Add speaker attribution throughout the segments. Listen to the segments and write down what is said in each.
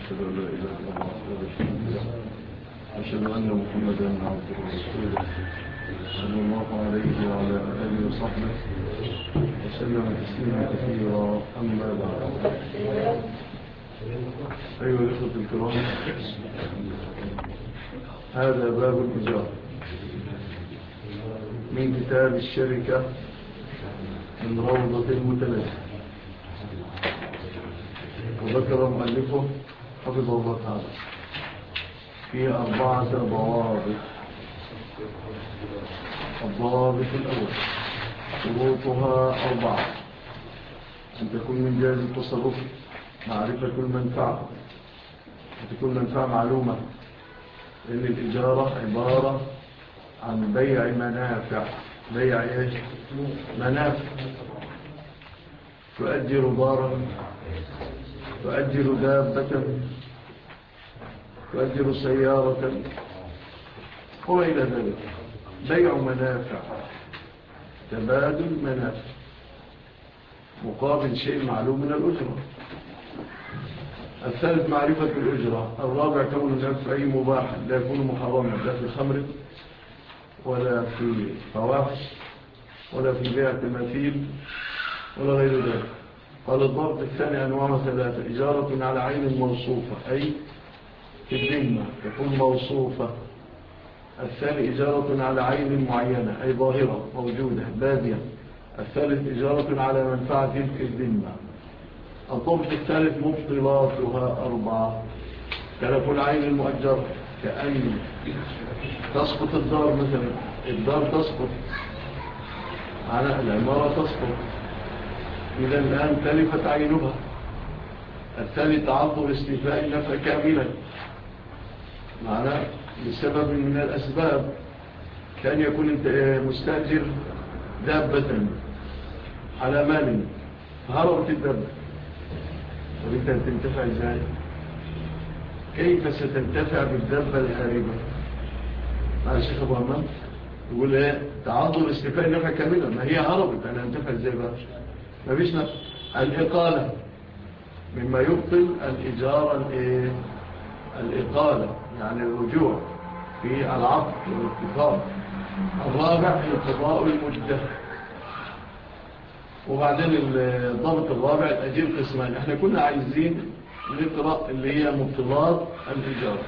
Speaker 1: أشهد أن لا إله إلا الله وحده لا شريك له أشهد أن محمدا عبده ورسوله صلى الله عليه وعلى آله وصحبه وسلم تسليما كثيرا أما بعد أيها الإخوة الكرام هذا باب الإجارة من كتاب الشركة من روضة المتنزل وذكر مؤلفه حفظه الله تعالى في أربعة ضوابط الضابط الأول شروطها أربعة أن تكون من جهاز التصرف معرفة المنفعة أن تكون منفعة معلومة لأن الإجارة عبارة عن بيع منافع بيع إيش منافع تؤجر دارا تؤجر دابة تؤجر سيارة وما إلى ذلك بيع منافع تبادل منافع مقابل شيء معلوم من الأجرة الثالث معرفة الأجرة الرابع كون النفع أي مباح لا يكون محرما لا في خمر ولا في فواحش ولا في بيع تماثيل ولا غير ذلك قال الضبط الثاني أنواع ثلاثة إجارة على عين موصوفة أي في الذمة تكون موصوفة الثاني إجارة على عين معينة أي ظاهرة موجودة بادية الثالث إجارة على منفعة في الذمة الضبط الثالث مبطلاتها أربعة تلف العين المؤجرة كأن تسقط الدار مثلا الدار تسقط على العمارة تسقط إذا الآن تلفت عينها الثاني تعطل استيفاء النفع كاملا معناه بسبب من الأسباب كان يكون انت مستأجر دابة على مال فهربت الدابة وانت تنتفع ازاي كيف ستنتفع بالدابة الهاربة مع الشيخ أبو أمان يقول ايه تعضل استفاء النفع كاملا ما هي هربت أنا انتفع ازاي بقى ما فيش نفع الإقالة مما يبطل الإجارة الايه الإقالة يعني الرجوع في العقد والاتفاق الرابع انقضاء المدة وبعدين الضبط الرابع الأجير قسمان احنا كنا عايزين نقرأ اللي هي مبطلات الإجارة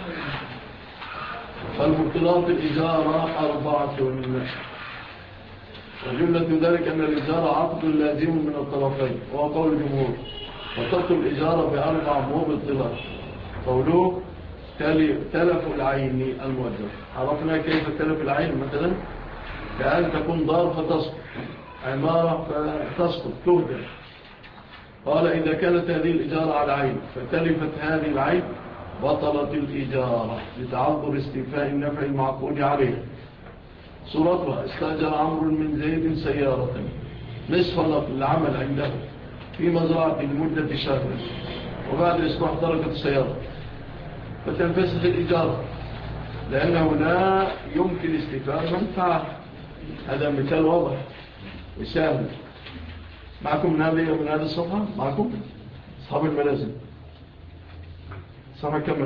Speaker 1: فالمبطلات الإجارة أربعة وجملة ذلك أن الإجارة عقد لازم من الطرفين وهو قول الجمهور وتبطل الإجارة بأربع مبطلات قوله تلف العين المؤجر عرفنا كيف تلف العين مثلا كأن تكون دار فتسقط عمارة فتسقط تهدر قال إذا كانت هذه الإجارة على عين فتلفت هذه العين بطلت الإجارة لتعذر استيفاء النفع المعقود عليه صورتها استأجر عمر من زيد سيارة نصف العمل عنده في مزرعة لمدة شهر وبعد الإصلاح تركت السيارة فتنفسخ الإجارة لأنه لا يمكن استفاء منفعة هذا مثال واضح وسهل معكم من هذه من هذه الصفحة معكم أصحاب الملازم صفحة كم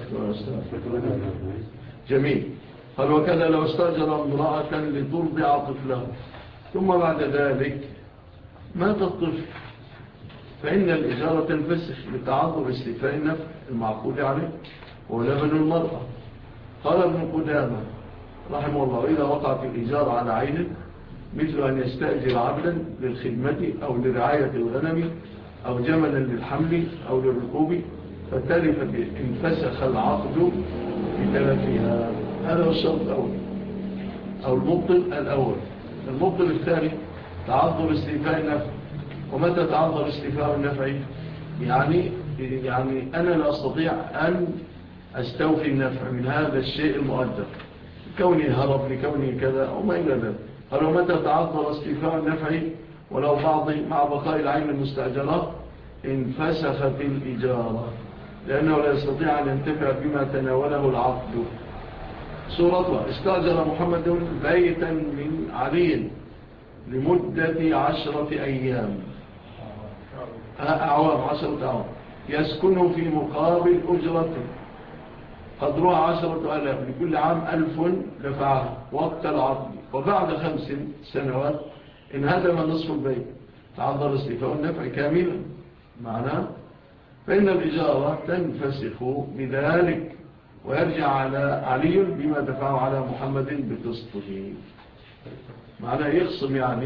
Speaker 1: جميل قال وكذا لو استأجر امرأة لترضع طفله ثم بعد ذلك مات الطفل فإن الإجارة تنفسخ لتعذر استفاء النفع المعقود عليه ولبن المرأة قال ابن قدامة رحمه الله إذا وقعت الإجارة على عين مثل أن يستأجر عبدا للخدمة أو لرعاية الغنم أو جملا للحمل أو للركوب فتلف انفسخ العقد بتلفها هذا هو الشرط الأول أو المبطل الأول المبطل الثاني تعذر استيفاء النفع ومتى تعذر استيفاء النفع يعني يعني أنا لا أستطيع أن أستوفي النفع من هذا الشيء المؤجر كوني هرب لكوني كذا أو ما إلى ذلك قالوا متى تعذر استيفاء النفع ولو بعض مع بقاء العين المستأجرة انفسخت الإجارة لأنه لا يستطيع أن ينتفع بما تناوله العقد سورة استأجر محمد بيتا من علي لمدة عشرة أيام أعوام عشرة أعوام يسكن في مقابل أجرته قدرها عشرة ألاف لكل عام ألف دفعها وقت العقد وبعد خمس سنوات انهدم نصف البيت تعذر استيفاء النفع كاملا معناه فإن الإجارة تنفسخ بذلك ويرجع على علي بما دفعه على محمد بقسطه معناه يخصم يعني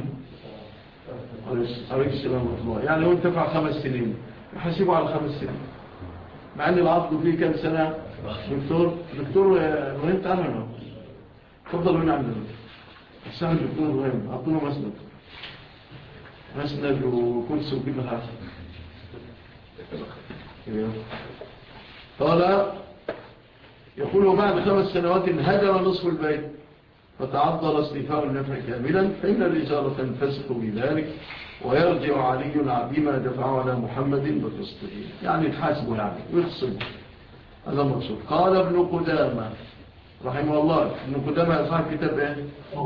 Speaker 1: عليه السلام الله يعني هو انتفع خمس سنين يحسبه على خمس سنين مع أن العقد فيه كم سنة دكتور دكتور مهم تعالى تفضل هنا عندنا السنة الدكتور مهم أعطونا مسند مسند وكرسي وكل حاجة قال يقول بعد خمس سنوات هدر نصف البيت فتعذر استيفاء النفع كاملا فإن الإجارة تنفسخ بذلك ويرجع علي بما دفعه على محمد بقسطه يعني تحاسبه يعني ويخصبه هذا مقصود قال ابن قدامة رحمه الله ابن قدامة أصحاب كتاب ايه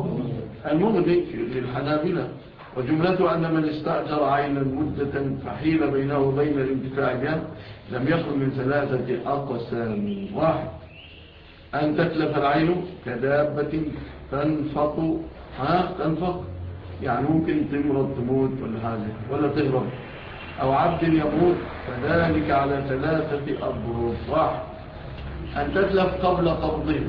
Speaker 1: المغني للحنابلة وجملته أن من استأجر عينا مدة فحيل بينه وبين الانتفاع بها لم يخل من ثلاثة أقسام واحد أن تتلف العين كدابة تنفق ها تنفق يعني ممكن تمرض تموت ولا حاجة ولا تهرب أو عبد يموت فذلك على ثلاثة أضرب واحد أن تتلف قبل قبضه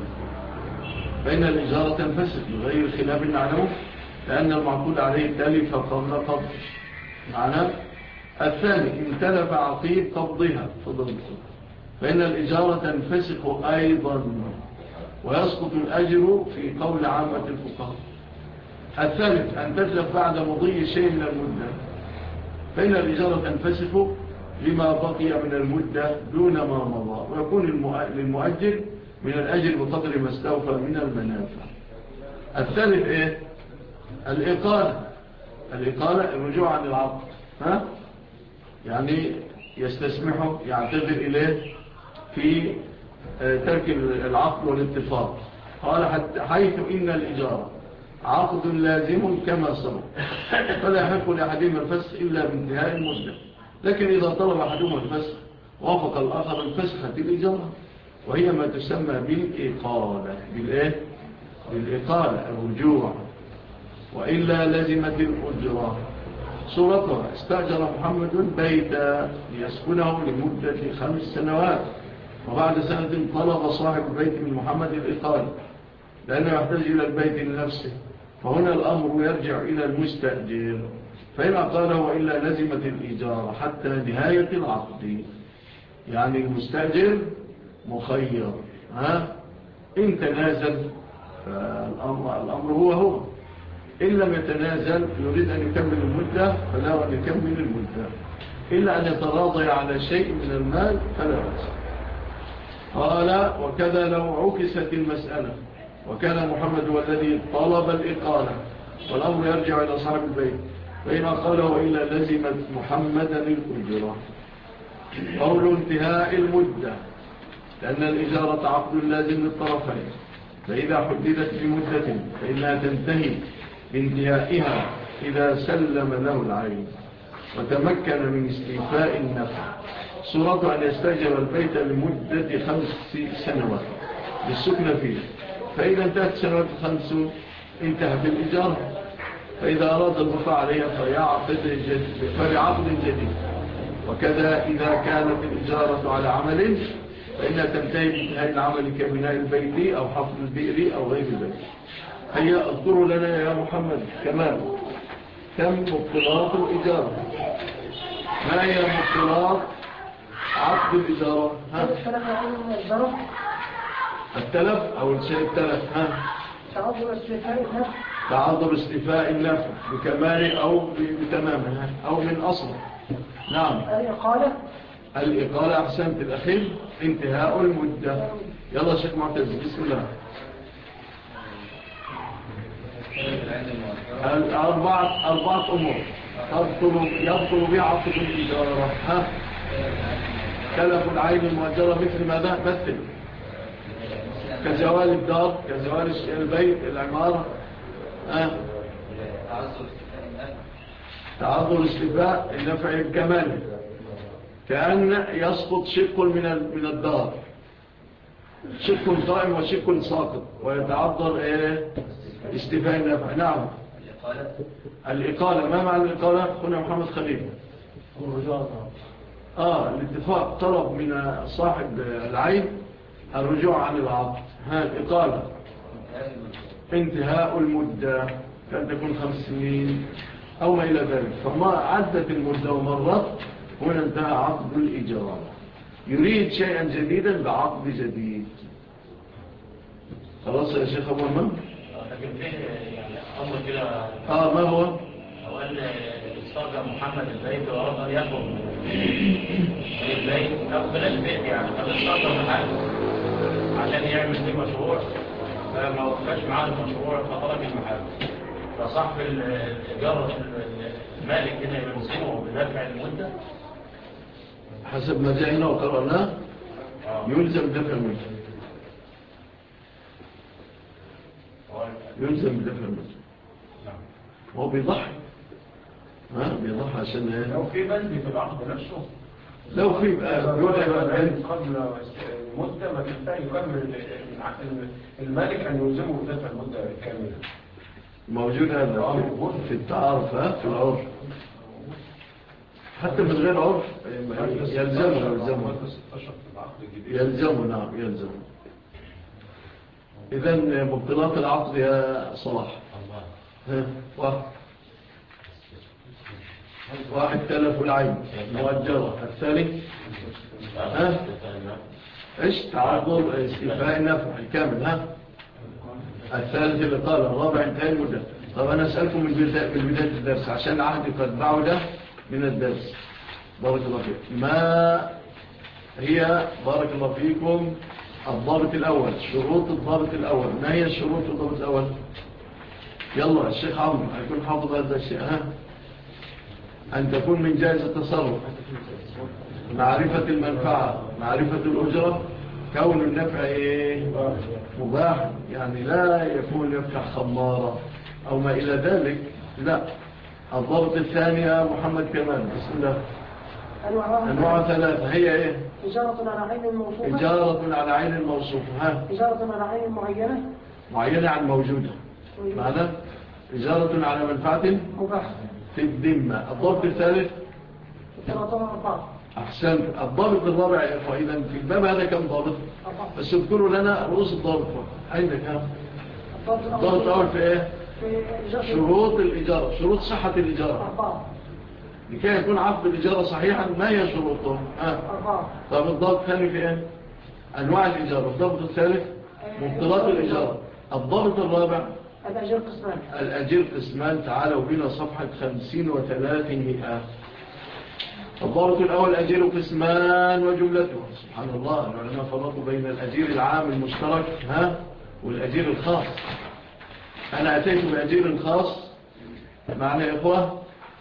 Speaker 1: فإن الإجارة تنفسد غير خلاف المعلوم لأن المعقود عليه تلف قبل قبض معنى الثاني إن تلف عقيب قبضها فضل فإن الإجارة تنفسخ أيضا ويسقط الأجر في قول عامة الفقهاء الثالث أن تتلف بعد مضي شيء من المدة فإن الإجارة تنفسخ لما بقي من المدة دون ما مضى ويكون للمؤجر من الأجر بقدر ما استوفى من المنافع الثالث إيه؟ الإقالة الإقالة الرجوع عن العقد ها؟ يعني يستسمحه يعتذر إليه في آه، ترك العقد والاتفاق قال حيث إن الإجارة عقد لازم كما صنع فلا يحق لأحدهم الفسخ إلا بانتهاء المدة لكن إذا طلب أحدهم الفسخ وافق الآخر الفسخة الإجارة وهي ما تسمى بالإقالة بالإيه؟ بالإقالة الرجوع وإلا لزمت الأجرة صورتها استأجر محمد بيتا ليسكنه لمدة خمس سنوات وبعد سنة طلب صاحب البيت من محمد الإقالة لأنه يحتاج إلى البيت لنفسه فهنا الأمر يرجع إلى المستأجر فإن قاله وإلا لزمت الإجارة حتى نهاية العقد يعني المستأجر مخير ها إن تنازل فالأمر الأمر هو هو إن لم يتنازل يريد أن يكمل المدة فلا أن يكمل المدة إلا أن يتراضي على شيء من المال فلا بأس قال وكذا لو عكست المسألة وكان محمد هو الذي طلب الإقالة والأمر يرجع إلى صاحب البيت فإن قاله إلا لزمت محمدا الأجرة قول انتهاء المدة لأن الإجارة عقد لازم للطرفين فإذا حددت بمدة فإنها تنتهي بانتهائها إذا سلم له العين وتمكن من استيفاء النفع صورة أن يستجر البيت لمدة خمس سنوات للسكن فيه فإذا انتهت سنوات الخمس انتهى بالإجارة فإذا أراد الوفاء عليها فيعقد جديد فلعقد جديد وكذا إذا كانت الإجارة على عمل فإنها تنتهي بانتهاء العمل كبناء البيت أو حفظ البئر أو غير ذلك هيا اذكروا لنا يا محمد كمان كم مبطلات الإجارة ما هي مبطلات عقد الإجارة ها؟ التلف أو الشيء التلف ها؟
Speaker 2: تعذر استيفاء النفع
Speaker 1: تعذر استيفاء النفع بكمال أو بتمامه أو من أصله نعم
Speaker 2: الإقالة
Speaker 1: الإقالة أحسنت الأخير انتهاء المدة يلا شيخ معتز بسم الله الأربعة أربعة أمور تبطل يبطل بها عقد الإجارة ها تلف العين المؤجرة مثل ماذا مثل كزوال الدار كزوال البيت العمارة ها تعذر استفاء النفع الكمالي كأن يسقط شق من ال- من الدار شق قائم وشق ساقط ويتعذر ايه استفاء النفع نعم
Speaker 3: الإقالة
Speaker 1: الإقالة ما معنى الإقالة هنا محمد خليل آه الاتفاق طلب من صاحب العين الرجوع عن العقد ها الإقالة انتهاء المدة كان تكون خمس سنين أو ما إلى ذلك فما عدت المدة ومرت هنا انتهى عقد الإجارة يريد شيئا جديدا بعقد جديد خلاص يا شيخ أبو المن
Speaker 3: لكن فيه يعني أمر كده
Speaker 1: آه ما هو
Speaker 3: هو أن استرجع محمد البيت وأراد أن يخرج من البيت أو بلاش بيت يعني طب استرجع محل عشان يعمل فيه مشروع فما وقفش معاه المشروع فطلب المحل فصاحب ال- الإيجار ال- المالك هنا يلزمه بدفع المدة
Speaker 1: حسب ما جاءنا وقرأناه
Speaker 3: آه.
Speaker 1: يلزم دفع المدة
Speaker 3: هو-
Speaker 1: يلزم بدفع المدة
Speaker 3: نعم.
Speaker 1: هو بيضحي ها بيضحي عشان ايه
Speaker 4: لو في بند في العقد نفسه
Speaker 1: لو في بقى بيقول لك بقى
Speaker 4: البند قبل المدة ما تنتهي يكمل المالك أن يلزمه بدفع المدة كاملة
Speaker 1: موجود هذا في- في التعارف ها في العرف حتى من غير عرف يلزمه يلزمه
Speaker 4: مادة 16 في العقد الجديد
Speaker 1: يلزمه نعم يلزمه إذا مبطلات العقد يا صلاح ها واحد واحد تلف العين مؤجرة الثاني ها ايش تعرض استيفاء النفع الكامل ها الثالث اللي قال الرابع انتهى المدة طب انا اسألكم من بداية, من بداية الدرس عشان عهدي قد بعد من الدرس بارك الله فيك ما هي بارك الله فيكم الضابط الاول شروط الضابط الاول ما هي شروط الضابط الاول يلا الشيخ عمرو هيكون حافظ هذا الشيء ها أن تكون من جائزة التصرف معرفة المنفعة معرفة الأجرة كون النفع إيه؟ مباح يعني لا يكون يفتح خمارة أو ما إلى ذلك لا الضبط الثاني يا محمد كمان بسم الله
Speaker 2: أنواع
Speaker 1: أنواع ثلاثة هي إيه
Speaker 2: إجارة على عين موصوفة
Speaker 1: إجارة على عين الموصوف ها
Speaker 2: إجارة على عين معينة
Speaker 1: معينة عن موجودة معنى إجارة على منفعة
Speaker 2: مباح
Speaker 1: في الذمة الضبط الثالث
Speaker 2: ثلاثة أربعة
Speaker 1: أحسن الضابط الرابع يا إخوة إذن في الباب هذا كم ضابط
Speaker 2: أربعة
Speaker 1: بس اذكروا لنا رؤوس الضابط عندك ها
Speaker 2: الضابط
Speaker 1: الضابط الأول في إيه
Speaker 2: في إجارة
Speaker 1: شروط الإجارة شروط صحة الإجارة
Speaker 2: أربعة
Speaker 1: لكي يكون عقد الإجارة صحيحا ما هي شروطه ها
Speaker 2: أربعة
Speaker 1: طب الضابط الثاني في إيه أنواع الإجارة الضابط الثالث مبطلات الإجارة الضابط الرابع
Speaker 2: الأجر قسمان
Speaker 1: الأجير قسمان تعالوا بنا صفحة خمسين وثلاثمائة الضابط الأول أجير قسمان وجملته سبحان الله العلماء فرقوا بين الأجير العام المشترك ها والأجير الخاص أنا أتيت بأجير خاص معنى يا إخوة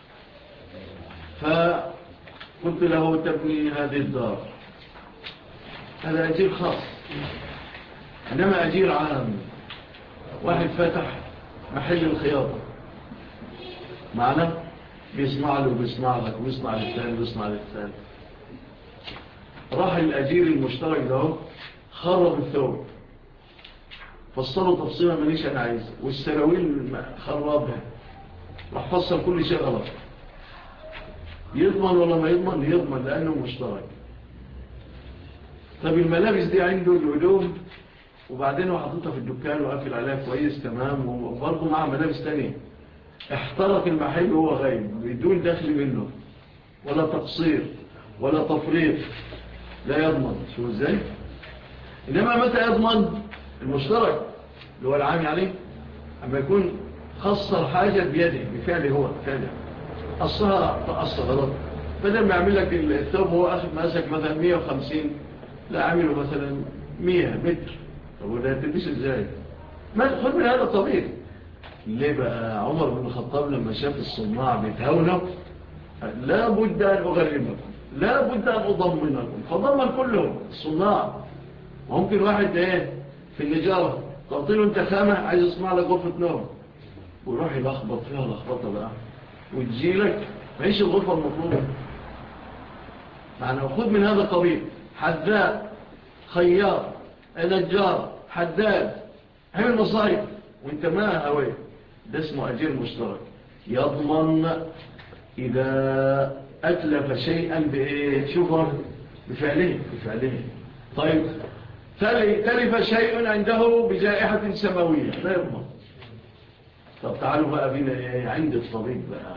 Speaker 1: فقلت له تبني هذه الدار هذا أجير خاص إنما أجير عام واحد فتح محل الخياطة معنا بيسمع له وبيسمع لك وبيسمع للثاني وبيسمع للثاني راح الأجير المشترك ده خرب الثوب فصلوا تفصيلة ماليش أنا عايز والسراويل خربها راح فصل كل شيء غلط يضمن ولا ما يضمن يضمن لأنه مشترك طب الملابس دي عنده الهدوم وبعدين هو حاططها في الدكان وقافل عليها كويس تمام وبرضه معاه ملابس تانية احترق المحل وهو غايب بدون دخل منه ولا تقصير ولا تفريط لا يضمن شو ازاي انما متى يضمن المشترك اللي هو العام يعني اما يكون خسر حاجة بيده بفعله هو فعله قصها تقصى غلط بدل ما يعمل لك الثوب هو أخذ ماسك مثلا 150 لا عمله مثلا 100 متر طب وده تلبس ازاي ما خد من هذا الطبيعي ليه بقى عمر بن الخطاب لما شاف الصناع بيتهونوا لا بد أن أغرمكم لا بد أن أضمنكم فضمن كلهم الصناع ممكن واحد ايه في النجارة تعطيله انت خامة عايز يصنع لك غرفة نوم ويروح يلخبط فيها لخبطة بقى وتجيلك معيش الغرفة المطلوبة معنى خذ من هذا الطبيب حداد خياط نجار حداد عمل مصايب وانت ما هوي ده اسمه أجير مشترك يضمن إذا أتلف شيئا بإيه شوفوا بفعله بفعله طيب تلف شيء عنده بجائحة سماوية لا يضمن طب تعالوا بقى بينا إيه عند الطبيب بقى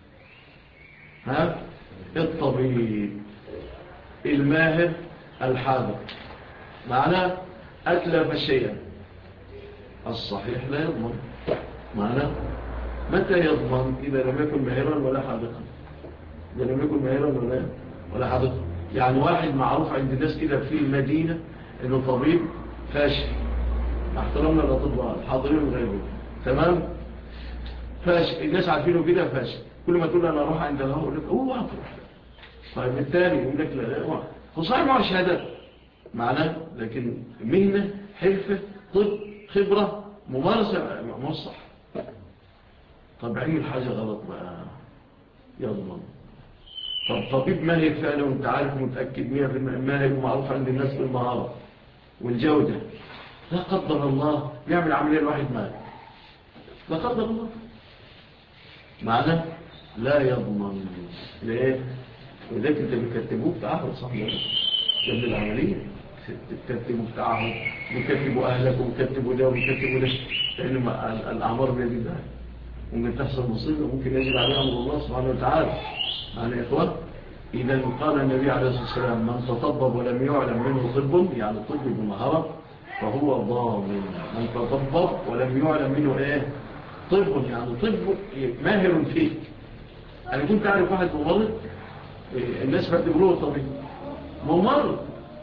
Speaker 1: ها الطبيب الماهر الحاضر معناه أتلف شيئا الصحيح لا يضمن معناه متى يضمن إذا لم يكن ماهرا ولا حاضقا إذا لم يكن ماهرا ولا ولا حاضقا يعني واحد معروف عند الناس كده في المدينة إنه طبيب فاشل احترمنا الأطباء الحاضرين وغيرهم تمام فاشل الناس عارفينه كده فاشل كل ما تقول أنا أروح عند الله أقول لك هو أطرح طيب التاني يقول لك لا لا هو صحيح مع شهادات معناه لكن مهنة حرفة طب خبرة ممارسة مصح طب عمل حاجة غلط بقى يضمن طب طبيب ماهر فعلا وانت عارف متأكد مية ماهر ومعروف عند الناس بالمهارة والجودة لا قدر الله يعمل عملية الواحد مال لا قدر الله معنى لا يضمن ليه وذلك انت بيكتبوك تعهد صحيح قبل العملية بتكتبوا تعهد بيكتبوا أهلك وبيكتبوا ده وبيكتبوا ده لأن الأعمار بيد الله ممكن تحصل مصيبة ممكن يجب عليها أمر الله سبحانه وتعالى يعني إخوة إذا قال النبي عليه الصلاة والسلام من تطبب ولم يعلم منه طب يعني طب بمهارة فهو ضامن من تطبب ولم يعلم منه إيه طب يعني طب ماهر فيه أنا كنت أعرف واحد ممرض الناس بيعتبروه طبيب ممرض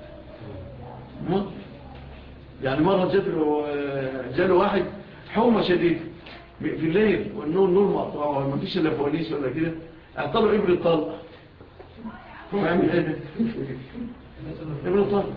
Speaker 1: يعني مرة جاله جاله واحد حومة شديدة في الليل والنور نور مقطوع وما فيش الا فوانيس ولا كده اعطله ابن الطلق هو يعمل ايه ده ابن الطلق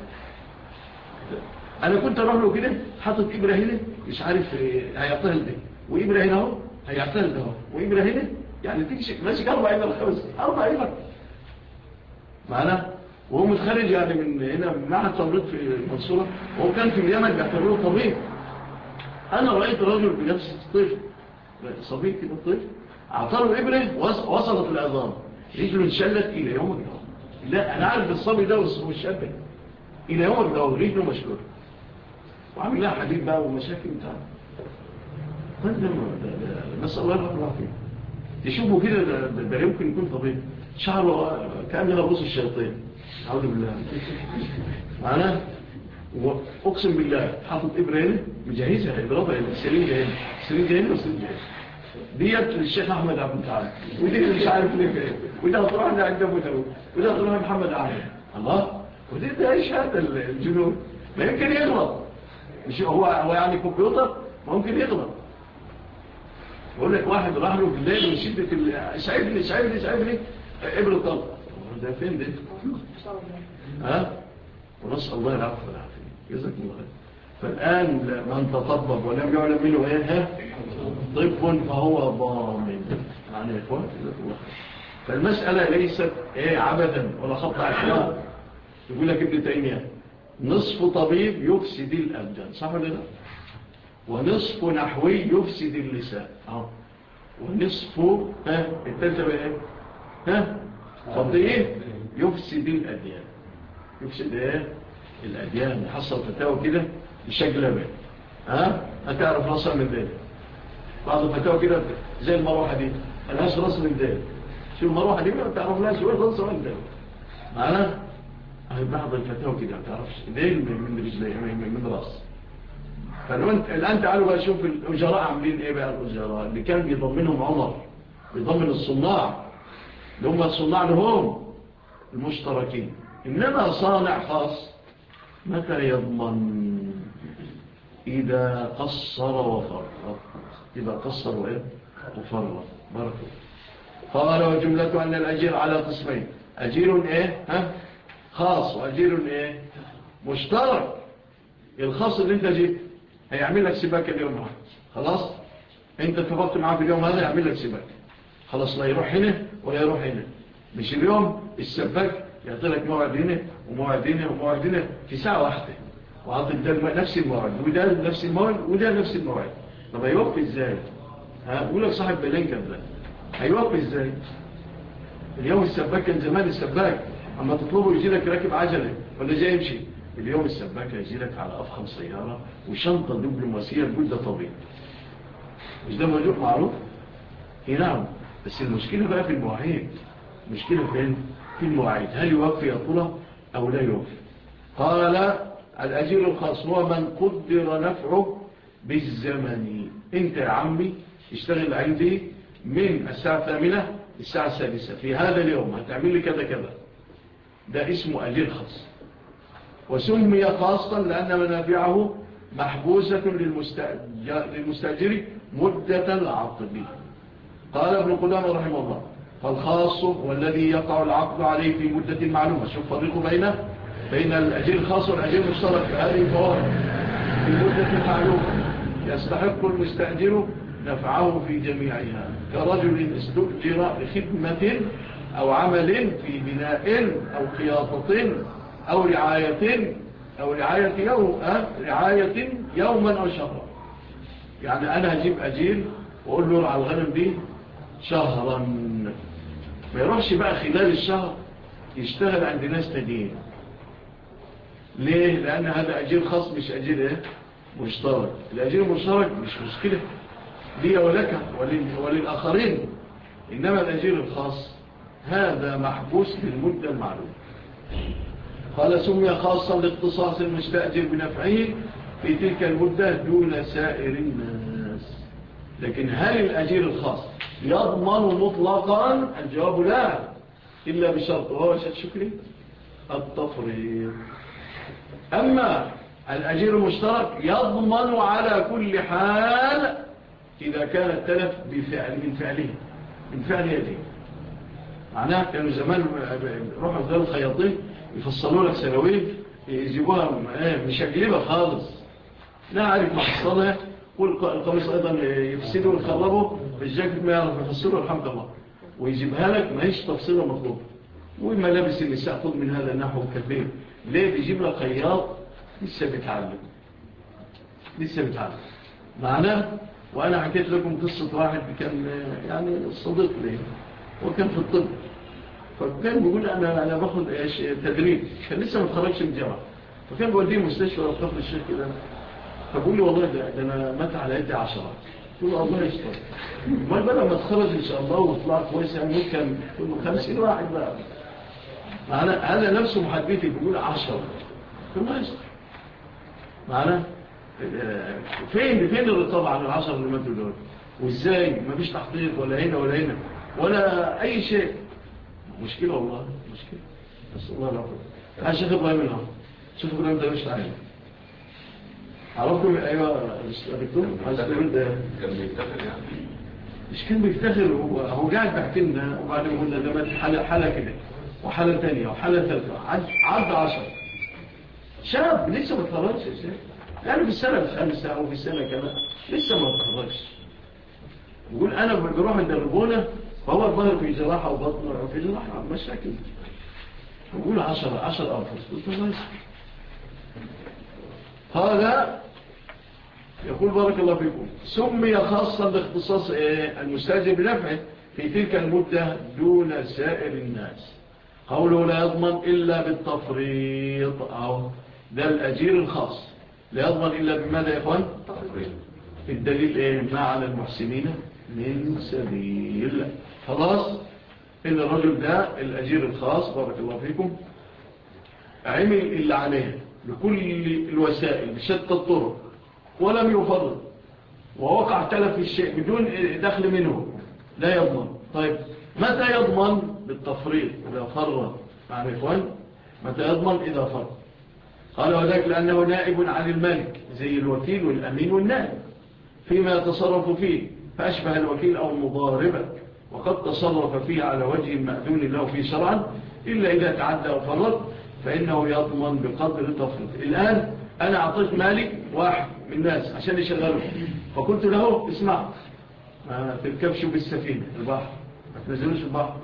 Speaker 1: انا كنت اروح له كده حاطط ابره هنا مش عارف هيعطيها ده وابره هنا اهو هيعطيها ده اهو وابره هنا يعني تيجي ماسك اربع ابر خمس اربع ابر معنا وهو متخرج يعني من هنا معهد تمريض في المنصوره وهو كان في اليمن بيعتبروه طبيب انا رايت رجل بنفس الطفل صبي كده طفل اعطاه ابره وصلت العظام رجله انشلت الى يوم الدور لا انا عارف الصبي ده والشاب الى يوم الدور رجله مشلول وعامل لها حديد بقى ومشاكل بتاعه نسال الله الرحمه الرحيم تشوفوا كده ده, ده يمكن يكون طبيب شعره كان رؤوس الشياطين اعوذ بالله معناه واقسم بالله حاطط ابره هنا مجهزها اضربها هنا السرنجه هنا السرنجه هنا والسرنجه هنا ديت للشيخ احمد عبد التعالى ودي مش عارف ليه فين وده هتروح عند ابو داوود وده هتروح محمد علي الله ودي ده ايش هذا الجنون ما يمكن يغلط مش هو هو يعني كمبيوتر ممكن يغلط يقول لك واحد راح له بالليل وشدة اسعدني اسعدني اسعدني ابن الطلق ده فين ده ها ونسأل الله العفو والعافية جزاكم الله خير فالآن من تطبب ولم يعلم منه ايه طب فهو ضامن يعني يا اخوان جزاكم الله خير فالمسألة ليست ايه عبدا ولا خط عشوان يقول لك ابن تيمية نصف طبيب يفسد الأبدان صح ولا لا ونصف نحوي يفسد اللسان اه ونصف ها التالتة ايه ها طبيب يفسد الأديان يفسد ايه الأديان يحصل فتاوى كده بشكل ها هتعرف راسها من ذلك بعض الفتاوى كده زي المروحة دي الهاش راس من ذلك شو المروحة دي ما تعرف لها شوية راسها من ذلك معنا بعض الفتاوى كده ما تعرفش ديل من رجلي من راس فالآن تعالوا بقى شوف الأجراء عاملين ايه بقى الأجراء اللي كان بيضمنهم عمر بيضمن الصناع اللي هم الصناع لهم المشتركين إنما صانع خاص متى يضمن إذا قصر وفرط إذا قصر وإيه وفرط بركة قال وجملة أن الأجير على قسمين أجير إيه ها خاص وأجير إيه مشترك الخاص اللي انت جيت هيعمل لك سباك اليوم معه خلاص انت اتفقت معاه في اليوم هذا يعمل لك سباك خلاص لا يروح هنا ولا يروح هنا مش اليوم السباك يعطي لك موعد هنا وموعد هنا وموعد هنا في ساعة واحدة وعطي ده الم- نفس الموعد وده نفس الموعد وده نفس الموعد طب هيوفي ازاي ها يقول لك صاحب بلنكر ده هيوفي ازاي اليوم السباك كان زمان السباك اما تطلبه يجي لك راكب عجلة ولا جاي يمشي اليوم السباك يجي لك على افخم سيارة وشنطة دبلوماسية لمدة طويلة مش ده موضوع معروف هي نعم بس المشكلة بقى في المواعيد المشكلة فين في المواعيد هل يوفي يا طولة أو لا يوفي قال الأجير الخاص هو من قدر نفعه بالزمن انت يا عمي اشتغل عندي من الساعة الثامنة الساعة السادسة في هذا اليوم هتعمل لي كذا كذا ده اسمه أجير خاص وسمي خاصا لأن منافعه محبوسة للمستأجر, للمستأجر مدة العقد قال ابن قدامة رحمه الله فالخاص هو الذي يقع العقد عليه في مدة معلومة شوف فريق بين بين الأجير الخاص والأجير المشترك في هذه الفوارق في مدة معلومة يستحق المستأجر نفعه في جميعها كرجل استؤجر لخدمة أو عمل في بناء أو خياطة أو رعاية أو رعاية يوم أه؟ رعاية يوما أو شهرا يعني أنا هجيب أجير وأقول له على الغنم دي شهرا ما يروحش بقى خلال الشهر يشتغل عند ناس تانيين ليه؟ لأن هذا أجير خاص مش أجير إيه؟ مشترك الأجير المشترك مش مشكلة لي ولك ولل... وللآخرين إنما الأجير الخاص هذا محبوس بالمدة المعلومة قال سمي خاصا لاختصاص المستأجر بنفعه في تلك المدة دون سائر الناس لكن هل الأجير الخاص يضمن مطلقا الجواب لا إلا بشرط وهو شد شكري التفريط أما الأجير المشترك يضمن على كل حال إذا كان التلف بفعل من فعله من فعل يده معناها كانوا زمان روحوا ذلك الخياطين يفصلوا لك سنوين يجيبوها مشجلبة خالص لا عارف محصلها والقميص أيضا يفسدوا ويخربوا الجاكت ما يعرف يفصله الحمد الله ويجيبها لك ما هيش تفصيله مطلوب والملابس النساء خذ من هذا النحو كثير ليه بيجيب لك خياط لسه بيتعلم لسه بيتعلم معناه وأنا حكيت لكم قصة واحد كان يعني صديق لي وكان في الطب فكان بيقول أنا أنا باخد تدريب كان لسه ما اتخرجش من الجامعة فكان بوديه مستشفى وقف الشيخ كده فبقول لي والله ده, ده أنا مات على يدي عشرة قلت له الله يشتر ما بقى لما اتخرج إن شاء الله وطلع كويس يعني كان كله خمسين واحد بقى معنا هذا نفسه محدثي بيقول عشرة الله يشتر معنا فين فين الرقابة على العشر اللي ماتوا دول وازاي ما فيش تحقيق ولا هنا ولا هنا ولا اي شيء مشكلة والله مشكلة بس الله العفو تعال شيخ ابراهيم الهام شوف ابراهيم ده مش تعالى عرفتم ايوه دكتور عايز تقول ده
Speaker 5: كان بيفتخر يعني
Speaker 1: مش كان بيفتخر هو هو قاعد بحكي لنا وبعدين قلنا ده مات حالة حالة كده وحالة ثانية وحالة ثالثة عد عد عشر شاب لسه ما اتخرجش يا شيخ يعني في السنة الخامسة أو في السنة كمان لسه ما اتخرجش يقول أنا بروح الدربونة فهو الظاهر في جراحة وبطن في جراحة مشاكل يقول عشرة عشر أنفس قلت الله يسر هذا يقول بارك الله فيكم سمي خاصا باختصاص المستاجر بنفعه في تلك المدة دون سائر الناس قوله لا يضمن إلا بالتفريط أو ده الأجير الخاص لا يضمن إلا بماذا يا إخوان الدليل إيه ما على المحسنين من سبيل خلاص إن الرجل ده الأجير الخاص بارك الله فيكم عمل اللي عليه بكل الوسائل بشتى الطرق ولم يفرط ووقع تلف في الشيء بدون دخل منه لا يضمن طيب متى يضمن بالتفريط إذا فرط معنى إخوان متى يضمن إذا فرط قال وذلك لأنه نائب عن الملك زي الوكيل والأمين والنائب فيما يتصرف فيه فأشبه الوكيل أو المضاربة وقد تصرف فيه على وجه مأذون له في شرعا إلا إذا تعدى أو فرط فإنه يضمن بقدر تفرط الآن أنا أعطيت مالي واحد من الناس عشان يشغله فقلت له اسمع ما تركبش بالسفينة البحر ما تنزلوش البحر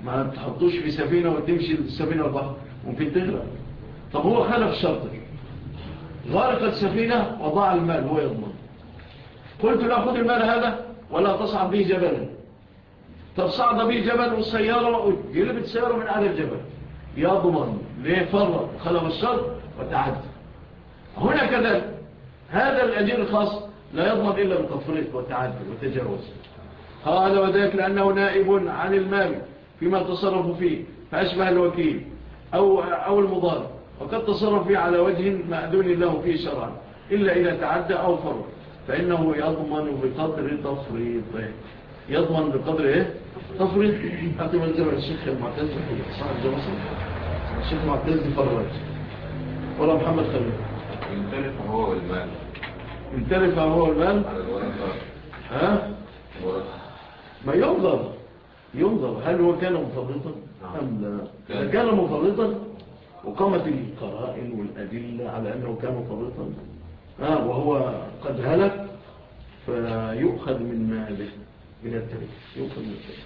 Speaker 1: ما تحطوش في سفينة وتمشي السفينة البحر ممكن تغرق طب هو خلف شرطه غارق السفينة وضاع المال هو يضمن قلت لا خذ المال هذا ولا تصعد به جبلا طب صعد به جبل والسيارة جلبت سيارة من على الجبل يضمن ليه فرط خلف الشرط وتعدى هنا كذلك هذا الأجير الخاص لا يضمن إلا بالتفريط والتعدي والتجاوز قال وذلك لأنه نائب عن المال فيما تصرف فيه فأشبه الوكيل أو, أو المضارب وقد تصرف فيه على وجه مأذون له فيه شرعا إلا إذا تعدى أو فرط فإنه يضمن بقدر تفريطه يضمن بقدر إيه؟ تفريط حتى من زمن الشيخ المعتز صاحب جمصر الشيخ المعتز فرج ولا محمد خليل
Speaker 5: يمتلك هو والمال
Speaker 1: امتلك هو المال
Speaker 5: على الورقة
Speaker 1: ها
Speaker 5: الورقة
Speaker 1: ما ينظر ينظر هل هو كان مفرطا أم لا إذا كان مفرطا وقامت القرائن والأدلة على أنه كان مفرطا آه وهو قد هلك فيؤخذ من ماله من التريك يؤخذ من التريك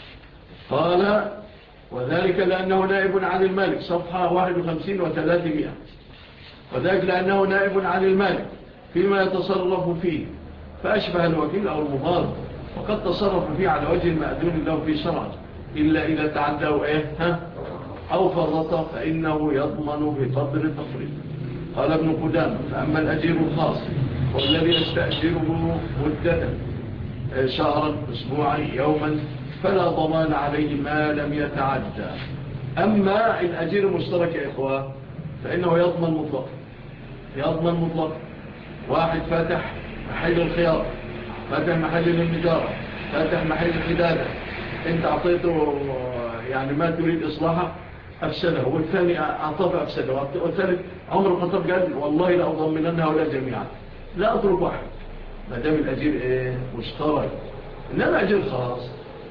Speaker 1: قال وذلك لأنه نائب عن المالك صفحة 51 و300 وذلك لأنه نائب عن المالك فيما يتصرف فيه فأشبه الوكيل أو المضارب وقد تصرف فيه على وجه المأذون له في شرع إلا إذا تعدوا إيه ها أو فرط فإنه يضمن بقدر تفريط قال ابن قدام فأما الأجير الخاص والذي يستأجره مدة شهرا أسبوعا يوما فلا ضمان عليه ما لم يتعدى أما الأجير المشترك يا إخوة فإنه يضمن مطلق يضمن مطلق واحد فاتح محل الخيار فاتح محل النجارة فاتح محل الحدادة انت اعطيته يعني ما تريد اصلاحه افسده والثاني اعطاه افسده والثالث عمر الخطاب قال والله لا اضمننها ولا جميعا لا اترك واحد ما دام الاجير ايه مشترك انما اجير خاص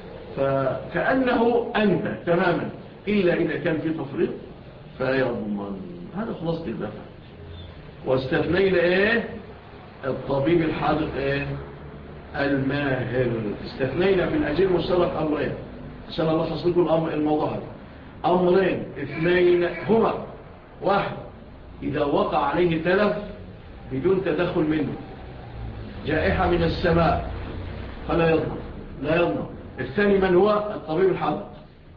Speaker 1: فكأنه انت تماما الا اذا كان في تفريط فيضمن هذا خلاصة الدفع واستثنينا ايه الطبيب الحاضر ايه الماهر استثنينا من أجل مشترك أمرين عشان الله تصدقوا الأمر الموضوع هذا أمرين اثنين هما واحد إذا وقع عليه تلف بدون تدخل منه جائحة من السماء فلا يضمن لا يضمن الثاني من هو الطبيب الحاضر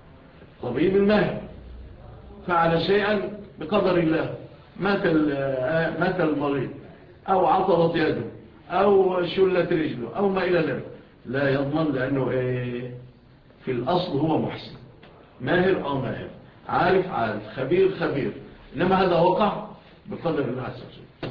Speaker 1: طبيب الماهر فعل شيئا بقدر الله مات مات المريض أو عطلت يده أو شلت رجله أو ما إلى ذلك لا يضمن لأنه إيه في الأصل هو محسن ماهر أو ماهر عارف عارف خبير خبير إنما هذا وقع بقدر الله عز وجل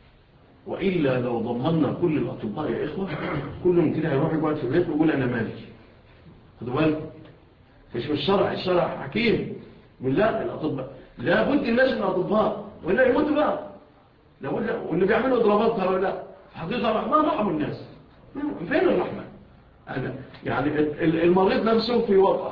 Speaker 1: وإلا لو ضمننا كل الأطباء يا إخوة كلهم كده هيروح يقعد في البيت ويقول أنا مالك خدوا بالك فش الشرع الشرع حكيم يقول لا الأطباء لابد الناس من الأطباء وإلا يموتوا بقى لابد واللي بيعملوا إضرابات هؤلاء حقيقة رحمة رحموا الناس فين الرحمة أنا يعني المريض نفسه في وضع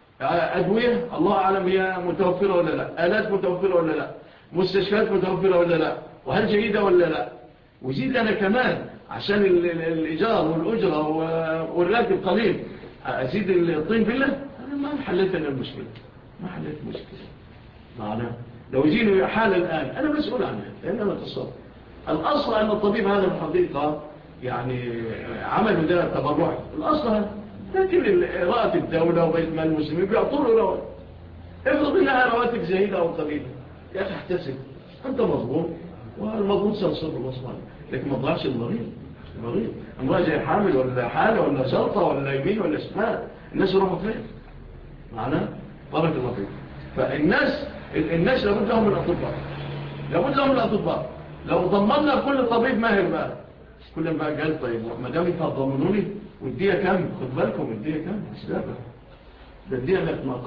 Speaker 1: أدوية الله أعلم هي متوفرة ولا لا آلات متوفرة ولا لا مستشفيات متوفرة ولا لا وهل جيدة ولا لا وزيد أنا كمان عشان الإيجار والأجرة والراتب قليل أزيد الطين بالله أنا ما حلت أنا المشكلة ما حلت مشكلة معنى لو جيني حالة الآن أنا مسؤول عنها لأن أنا تصرف الأصل أن الطبيب هذا الحقيقة يعني عمل ده تبرع الأصل هذا لكن رأت الدولة وبيت مال المسلمين بيعطوا له رواتب افرض انها رواتب زهيدة أو قليلة يا أخي احتسب أنت مضمون والمضمون سنصر الله سبحانه لكن ما تضيعش المريض المريض امرأة جاي حامل ولا حالة ولا شرطة ولا يمين ولا شمال الناس يروحوا فين معنا بارك الله فيك فالناس الناس لابد لهم من الأطباء لابد لهم من الأطباء لو ضمننا كل طبيب ماهر بقى كل ما قال طيب ما دام انت هتضمنوني والديه كام خد بالكم الديه كام مش ده ده الديه الاطلاق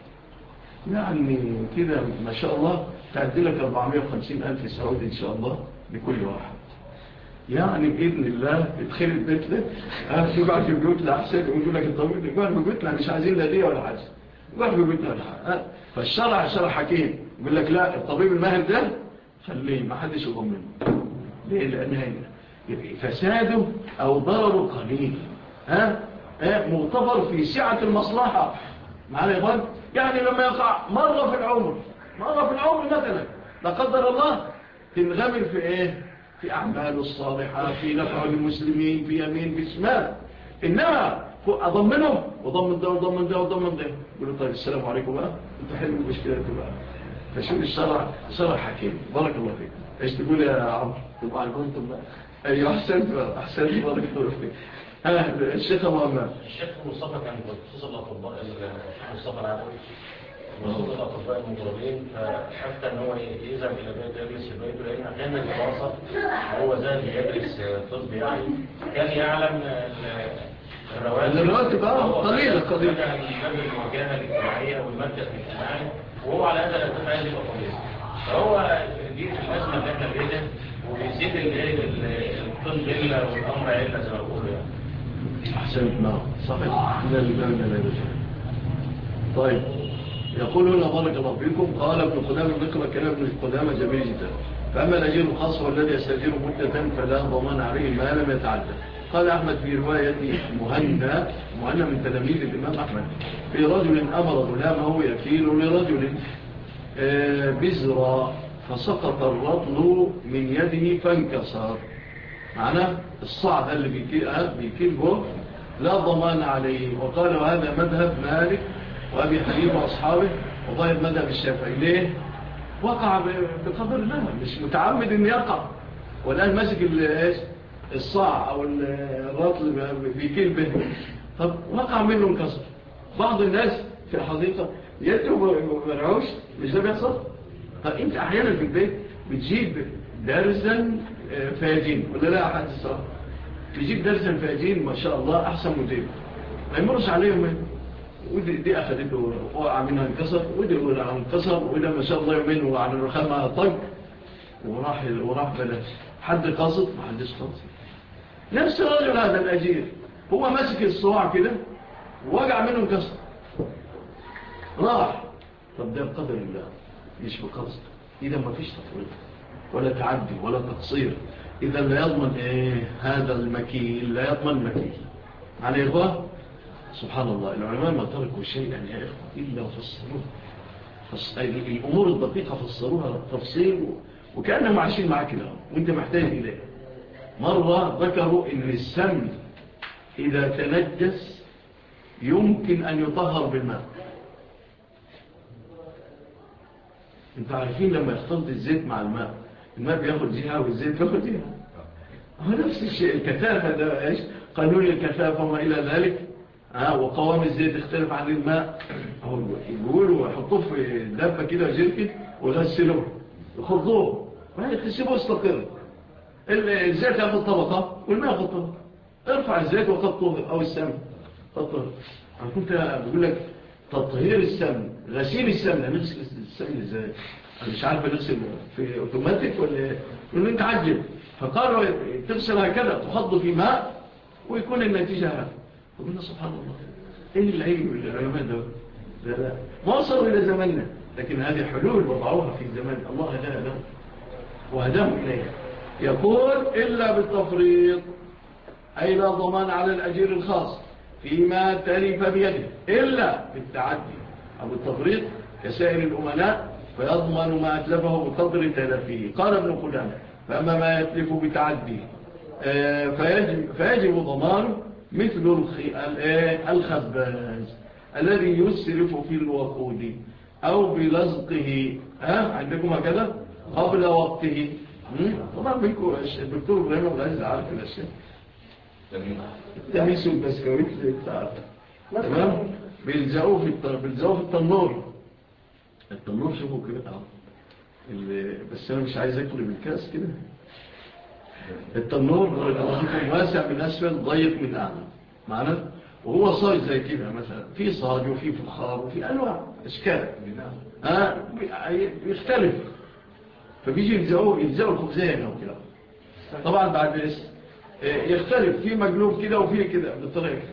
Speaker 1: يعني كده ما شاء الله تعدي لك 450 ألف سعودي إن شاء الله لكل واحد يعني بإذن الله تدخل البيت لك في بعض في بيوتنا أحسن ويقول لك الطبيب يقول في بيوتنا مش عايزين لا دي ولا حاجة يقول في بيوتنا ولا حاجة فالشرع شرع حكيم يقول لك لا الطبيب الماهر ده خليه ما حدش يضمنه ليه لأنها فساده أو ضرره قليل ها ها مغتبر في سعة المصلحة معنا يا إخوان يعني لما يقع مرة في العمر مرة في العمر مثلا لا قدر الله تنغمر في إيه في أعماله الصالحة في نفع المسلمين في يمين في شمال إنما أضمنه وضمن ده وضمن ده وضمن ده يقولوا طيب السلام عليكم بقى انتوا حلوا المشكلة بقى فشوف الشرع شرع حكيم بارك الله فيك ايش تقول يا عمرو تبقى كنتم بقى ايوه احسنت بقى احسنت بارك الله فيك ها الشيخ ابو عمار
Speaker 3: الشيخ مصطفى كان بخصوص الاطباء الشيخ مصطفى العدوي بخصوص الاطباء المجربين فحتى ان هو يذهب الى بيته يجلس في بيته لان احيانا الدراسه هو ذهب يدرس طب يعني كان يعلم ال- الرواتب
Speaker 1: الرواتب، آه،
Speaker 3: هو
Speaker 1: قليلة،
Speaker 3: بدأ-
Speaker 1: قليلة.
Speaker 3: بدأ من باب المواجهه الاجتماعيه والمركز الاجتماعي وهو على هذا الاساس عايز يبقى طبيب فهو دي الازمه اللي احنا فيها وبيزيد الايه الطب الا والامر الا زي ما بيقولوا يعني
Speaker 1: احسنت نعم صحيح لا لا لا لا لا. طيب يقول هنا بارك الله فيكم قال ابن قدامة نقرأ كلام ابن قدامة جميل جدا فأما الأجير الخاص والذي يستأجر مدة فلا ضمان عليه ما لم يتعدى قال أحمد في رواية مهنا مهنا من تلاميذ الإمام أحمد في رجل أمر غلامه يكيل لرجل آه، بزرا فسقط الرطل من يده فانكسر معناه الصاع ده اللي بيكيل, آه، بيكيل به لا ضمان عليه وقال هذا مذهب مالك وأبي حنيفة وأصحابه وظاهر مذهب الشافعي ليه؟ وقع ب- بقدر الله مش متعمد ان يقع والآن ماسك ال- إيش؟ الصاع أو ال- الرطل ب- بيكيل به طب وقع منه انكسر بعض الناس في الحقيقة يده مرعوش مش ده بيحصل طب انت احيانا في البيت بتجيب درزا آه، فاجين ولا لا احد الصراحة تجيب درزا فاجين ما شاء الله احسن مدير ما يمرش عليهم إيه؟ ودي دي اخذته وقع منها انكسر ودي وقع انكسر وده ما شاء الله يومين وعن الرخامة طق وراح وراح بلاش حد قاصد ما حدش قاصد نفس الرجل هذا الاجير هو ماسك الصواع كده ووقع منه انكسر راح طب ده بقدر الله مش بقصد إذا ما فيش تفريط ولا تعدي ولا تقصير إذا لا يضمن إيه هذا المكيل لا يضمن مكيل على إخوة سبحان الله العلماء ما تركوا شيئا يا إخوة إلا فصلوه فص... الأمور الدقيقة فصلوها تفصيل وكأنهم عايشين معك كده وانت محتاج إليه مرة ذكروا إن السم إذا تنجس يمكن أن يطهر بالماء انتوا عارفين لما يختلط الزيت مع الماء الماء بياخد جهة والزيت بياخد جهة هو نفس الشيء الكثافة ده ايش قانون الكثافة وما إلى ذلك آه وقوام الزيت اختلف عن الماء هو يقولوا يحطوه في دبة كده جيركن ويغسلوه يخضوه ويسيبوه يستقر الزيت ياخد طبقة والماء ياخد طبقة ارفع الزيت وقد طهر أو السمن قد طهر أنا كنت بقول لك تطهير السمن غسيل السمن نغسل السمن ازاي انا مش عارف نغسل في اوتوماتيك ولا ايه يقولوا انت عجل فقالوا تغسل هكذا تحط في ماء ويكون النتيجة هذا فقلنا سبحان الله ايه العلم اللي العلماء ده لا لا ما وصلوا الى زماننا لكن هذه حلول وضعوها في زمان الله هداها لهم وهداهم اليها يقول الا بالتفريط اي لا ضمان على الاجير الخاص فيما تلف بيده إلا بالتعدي أو التفريط كسائر الأمناء فيضمن ما أتلفه بقدر تلفه قال ابن قدامة فأما ما يتلف بتعدي آه، فيجب, فيجب ضمانه مثل الخ- ال- آه، الخباز الذي يسرف في الوقود أو بلزقه ها عندكم هكذا قبل وقته مم؟ طبعا منكم الدكتور إبراهيم أبو العزيز عارف الأشياء
Speaker 5: تمام
Speaker 1: التميس والبسكويت بتاع تمام بيلزقوه في الت- بيلزقوه في التنور التنور شوفوا كده اه ال- بس انا مش عايز اقلب الكاس كده التنور يكون واسع من اسفل ضيق من اعلى معنا وهو صاج زي كده مثلا في صاج وفي فخار وفي انواع اشكال اه بي- بيختلف فبيجي يلزقوه يلزقوا الخبزين او كده طبعا بعد الاسم يختلف في مقلوب كده وفي كده بالطريقة كده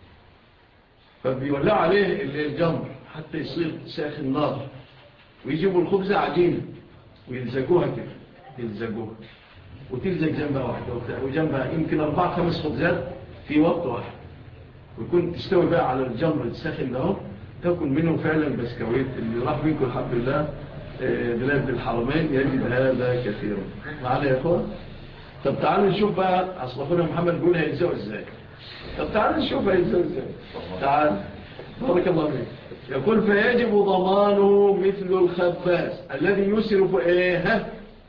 Speaker 1: فبيولع عليه الجمر حتى يصير ساخن نار ويجيبوا الخبزة عجينة ويلزقوها كده يلزقوها وتلزق جنبها واحدة وبتاع- وجنبها يمكن أربع خمس خبزات في وقت واحد ويكون تستوي بقى على الجمر الساخن ده تكن منه فعلا بسكويت اللي راح منكم الحمد لله آه، بلاد الحرمين يجد هذا كثيرا معنا يا اخوان طب تعالوا نشوف بقى اصل اخونا محمد بيقول هيلزقوا ازاي طب تعالوا نشوف هيلزقوا ازاي تعال بارك الله فيك يقول فيجب ضمانه مثل الخباز الذي يسرف ايه ها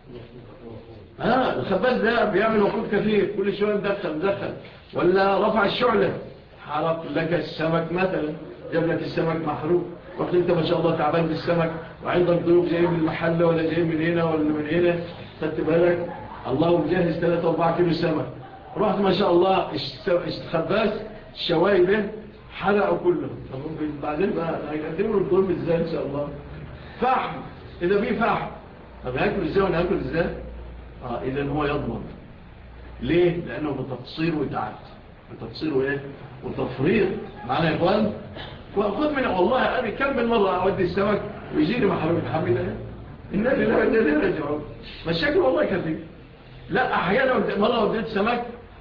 Speaker 1: ها الخباز ده بيعمل وقود كثير كل شوية مدخل مدخل ولا رفع الشعلة حرق لك السمك مثلا جاب لك السمك محروق وقت انت ما شاء الله تعبان بالسمك وعندك ضيوف جايين من المحل ولا جايين من هنا ولا من هنا خدت بالك الله مجهز 3 4 كيلو سمك رحت ما شاء الله الخباز الشواي ده حرقوا كله طب بعدين بقى هيقدموا له الظلم ازاي ان شاء الله فحم اذا في فحم طب هاكل ازاي وانا هاكل ازاي اه اذا هو يضمن ليه لانه بتفصيل وتعاد بتفصيل وايه وتفريط معنا يا اخوان وخذ من والله انا كم من مره اودي السمك ويجيني محروم الحمد لله الناس لا لا يرجعون مشاكل والله كثير لا احيانا مره وديت سمك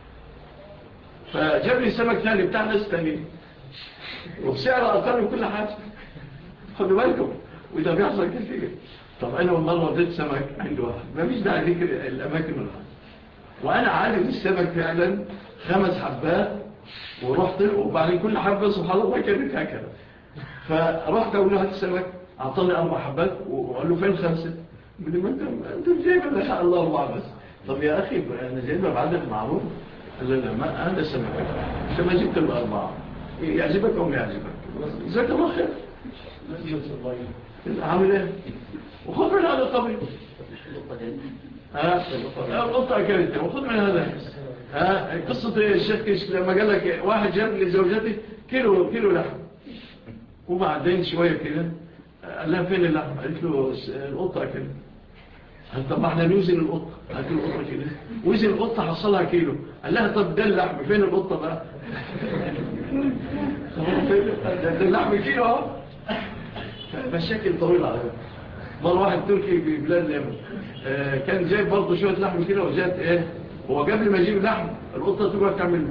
Speaker 1: فجاب لي سمك ثاني بتاع ناس ثانيين وبسعر اقل من كل حاجه خدوا بالكم وده بيحصل كثير طب انا والمره وديت سمك عند واحد ما فيش داعي ذكر الاماكن والحاجه وانا عارف السمك فعلا خمس حبات ورحت وبعدين كل حبه سبحان الله كانت هكذا فرحت اقول له هات السمك اعطاني اربع حبات وقال له فين خمسه بدي ما انت انت جايب لك الله اربعه بس طب يا اخي انا جايبها بعدد معروف قال لا ما هذا سمك انت ما جبت الاربعه يعجبك او ما يعجبك جزاك الله خير عامل ايه وخذ من هذا الطبيب ها القطة أكلتها وخذ من هذا ها قصة الشيخ كيش لما قال لك واحد جاب لزوجته كيلو كيلو لحم وبعدين شوية كده قال لها فين اللحم قالت له القطة أكلت طب ما احنا نوزن القطة هات القطة كده وزن القطة حصلها كيلو قال لها طب ده اللحم فين القطة بقى ده اللحم كيلو اهو مشاكل طويلة على فكرة مرة واحد تركي في بلاد اليمن آه كان جايب برضه شوية لحم كده وجات ايه هو قبل ما يجيب لحم القطة تقعد تعمل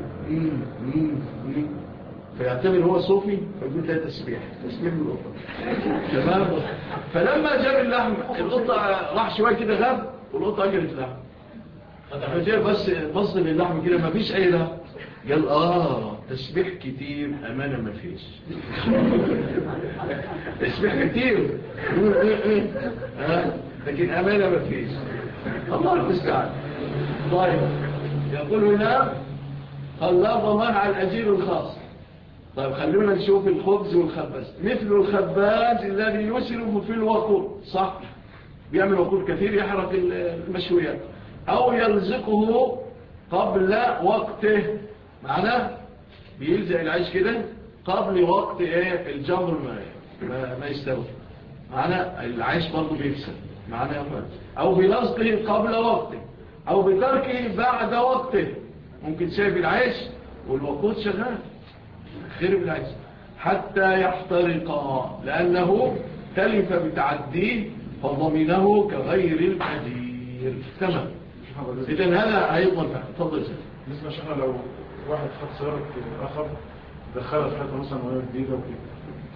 Speaker 1: فيعتبر هو صوفي فيقول ده تسبيح تسبيح من القطة تمام فلما جاب اللحم القطة راح شوية كده غاب والقطة أجلت اللحم فجاء بس بص للحم كده ما فيش أي لحم قال آه تسبيح كتير أمانة ما فيش تسبيح كتير آه. لكن أمانة ما فيش الله المستعان طيب يقول هنا قال لا ضمان على الأجير الخاص طيب خلونا نشوف الخبز والخباز مثل الخباز الذي يسرف في الوقود صح بيعمل وقود كثير يحرق المشويات أو يلزقه قبل وقته معناه بيلزق العيش كده قبل وقت ايه الجمر ما, ما, ما يستوي معناه العيش برضه بيفسد معناه يا فندم او بلصقه قبل وقته او بتركه بعد وقته ممكن سايب العيش والوقود شغال خرب العيش حتى يحترق لأنه تلف بتعديه فضمنه كغير الأجير تمام إذن هذا أيضا تفضل سيد
Speaker 6: بالنسبة شيخنا لو واحد خد سيارة آخر دخلها في حياته مثلا وهي جديدة وكده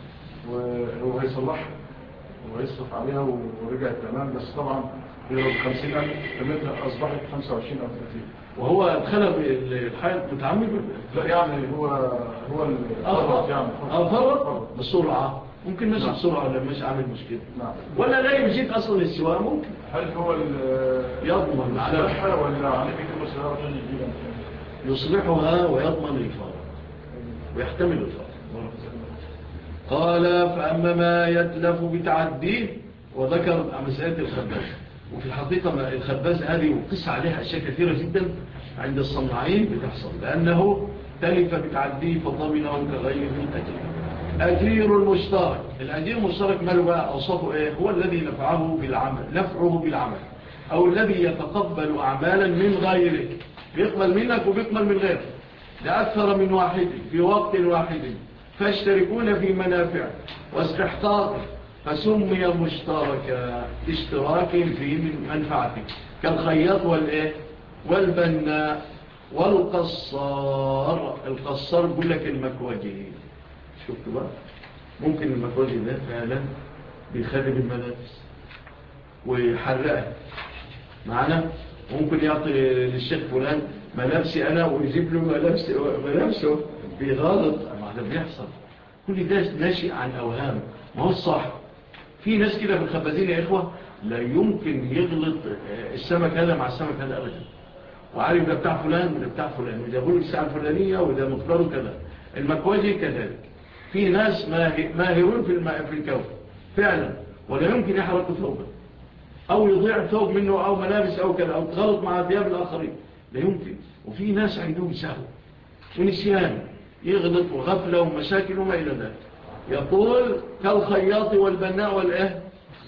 Speaker 6: وهو هيصلحها ويصرف عليها ورجعت تمام بس طبعا بيضرب 50000 قيمتها أصبحت 25 أو 30
Speaker 1: وهو ادخلها بالحياة متعمد
Speaker 6: لا يعني هو هو الفرط يعني
Speaker 1: فرط بسرعة ممكن ماشي بسرعة ولا ماشي عامل مشكلة
Speaker 6: نعم
Speaker 1: ولا لا يجيد أصلا السواء ممكن
Speaker 6: هل هو
Speaker 1: يضمن على
Speaker 6: يصلحها ولا عليه بيجيب سيارة ثانية جديدة
Speaker 1: يصلحها ويضمن الفرط ويحتمل الفرط قال فأما ما يتلف بتعديه وذكر مسألة الخباز وفي الحقيقة الخباز هذه وقس عليها أشياء كثيرة جدا عند الصناعين بتحصل لأنه تلف بتعديه فضمنه كغير الأجير أجير المشترك الأجير المشترك ماله بقى أوصفه إيه هو الذي نفعه بالعمل نفعه بالعمل أو الذي يتقبل أعمالا من غيره بيقبل منك وبيقبل من غيرك لأكثر من واحد في وقت واحد فاشتركون في منافع واستحقاقه فسمي مشتركا اشتراك في منفعته كالخياط والايه والبناء والقصار القصار يقول لك المكوجي شفتوا بقى ممكن المكواجي ده فعلا بيخرب الملابس ويحرقها معنا ممكن يعطي للشيخ فلان ملابسي أنا ويجيب له ملابسي ملابسه بيغلط ما ده بيحصل كل ده ناشئ عن أوهام ما هو الصح في ناس كده في الخبازين يا إخوة لا يمكن يغلط السمك هذا مع السمك هذا أبدا وعارف ده بتاع فلان وده بتاع فلان وده بقول الساعة الفلانية وده مقداره كذا المكواجي كذلك في ناس ماهرون في, الم... في الكون فعلا ولا يمكن يحرق ثوبا أو يضيع ثوب منه أو ملابس أو كذا أو تغلط مع ثياب الآخرين لا يمكن وفي ناس عندهم سهو ونسيان يغلط وغفلة ومشاكل وما إلى ذلك يقول كالخياط والبناء والإه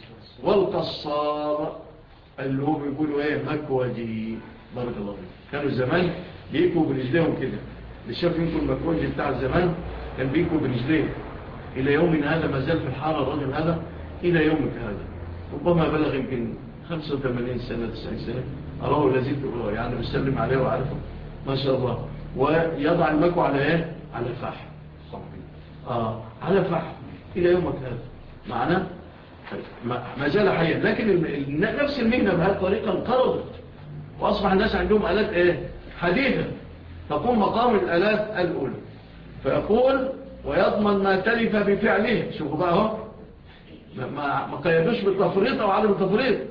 Speaker 1: والقصار اللي هو بيقولوا ايه مكوجي بارك الله فيك كانوا زمان بيكوا برجليهم كده اللي شاف يمكن المكوجي بتاع الزمان كان بيكوا برجليه إلى يوم هذا ما زال في الحارة الرجل هذا إلى يومك هذا ربما بلغ يمكن 85 سنة 90 سنة أراه لذيذ يعني بسلم عليه وعارفه ما شاء الله ويضع المكوى على ايه على فحم آه على فحم إلى يومك هذا معناه ما زال حيا لكن نفس المهنة بهذه الطريقة انقرضت وأصبح الناس عندهم آلات إيه؟ حديثة تقوم مقام الآلات الأولى فيقول ويضمن ما تلف بفعله شوفوا بقى هو ما, ما قيدوش بالتفريط أو عدم التفريط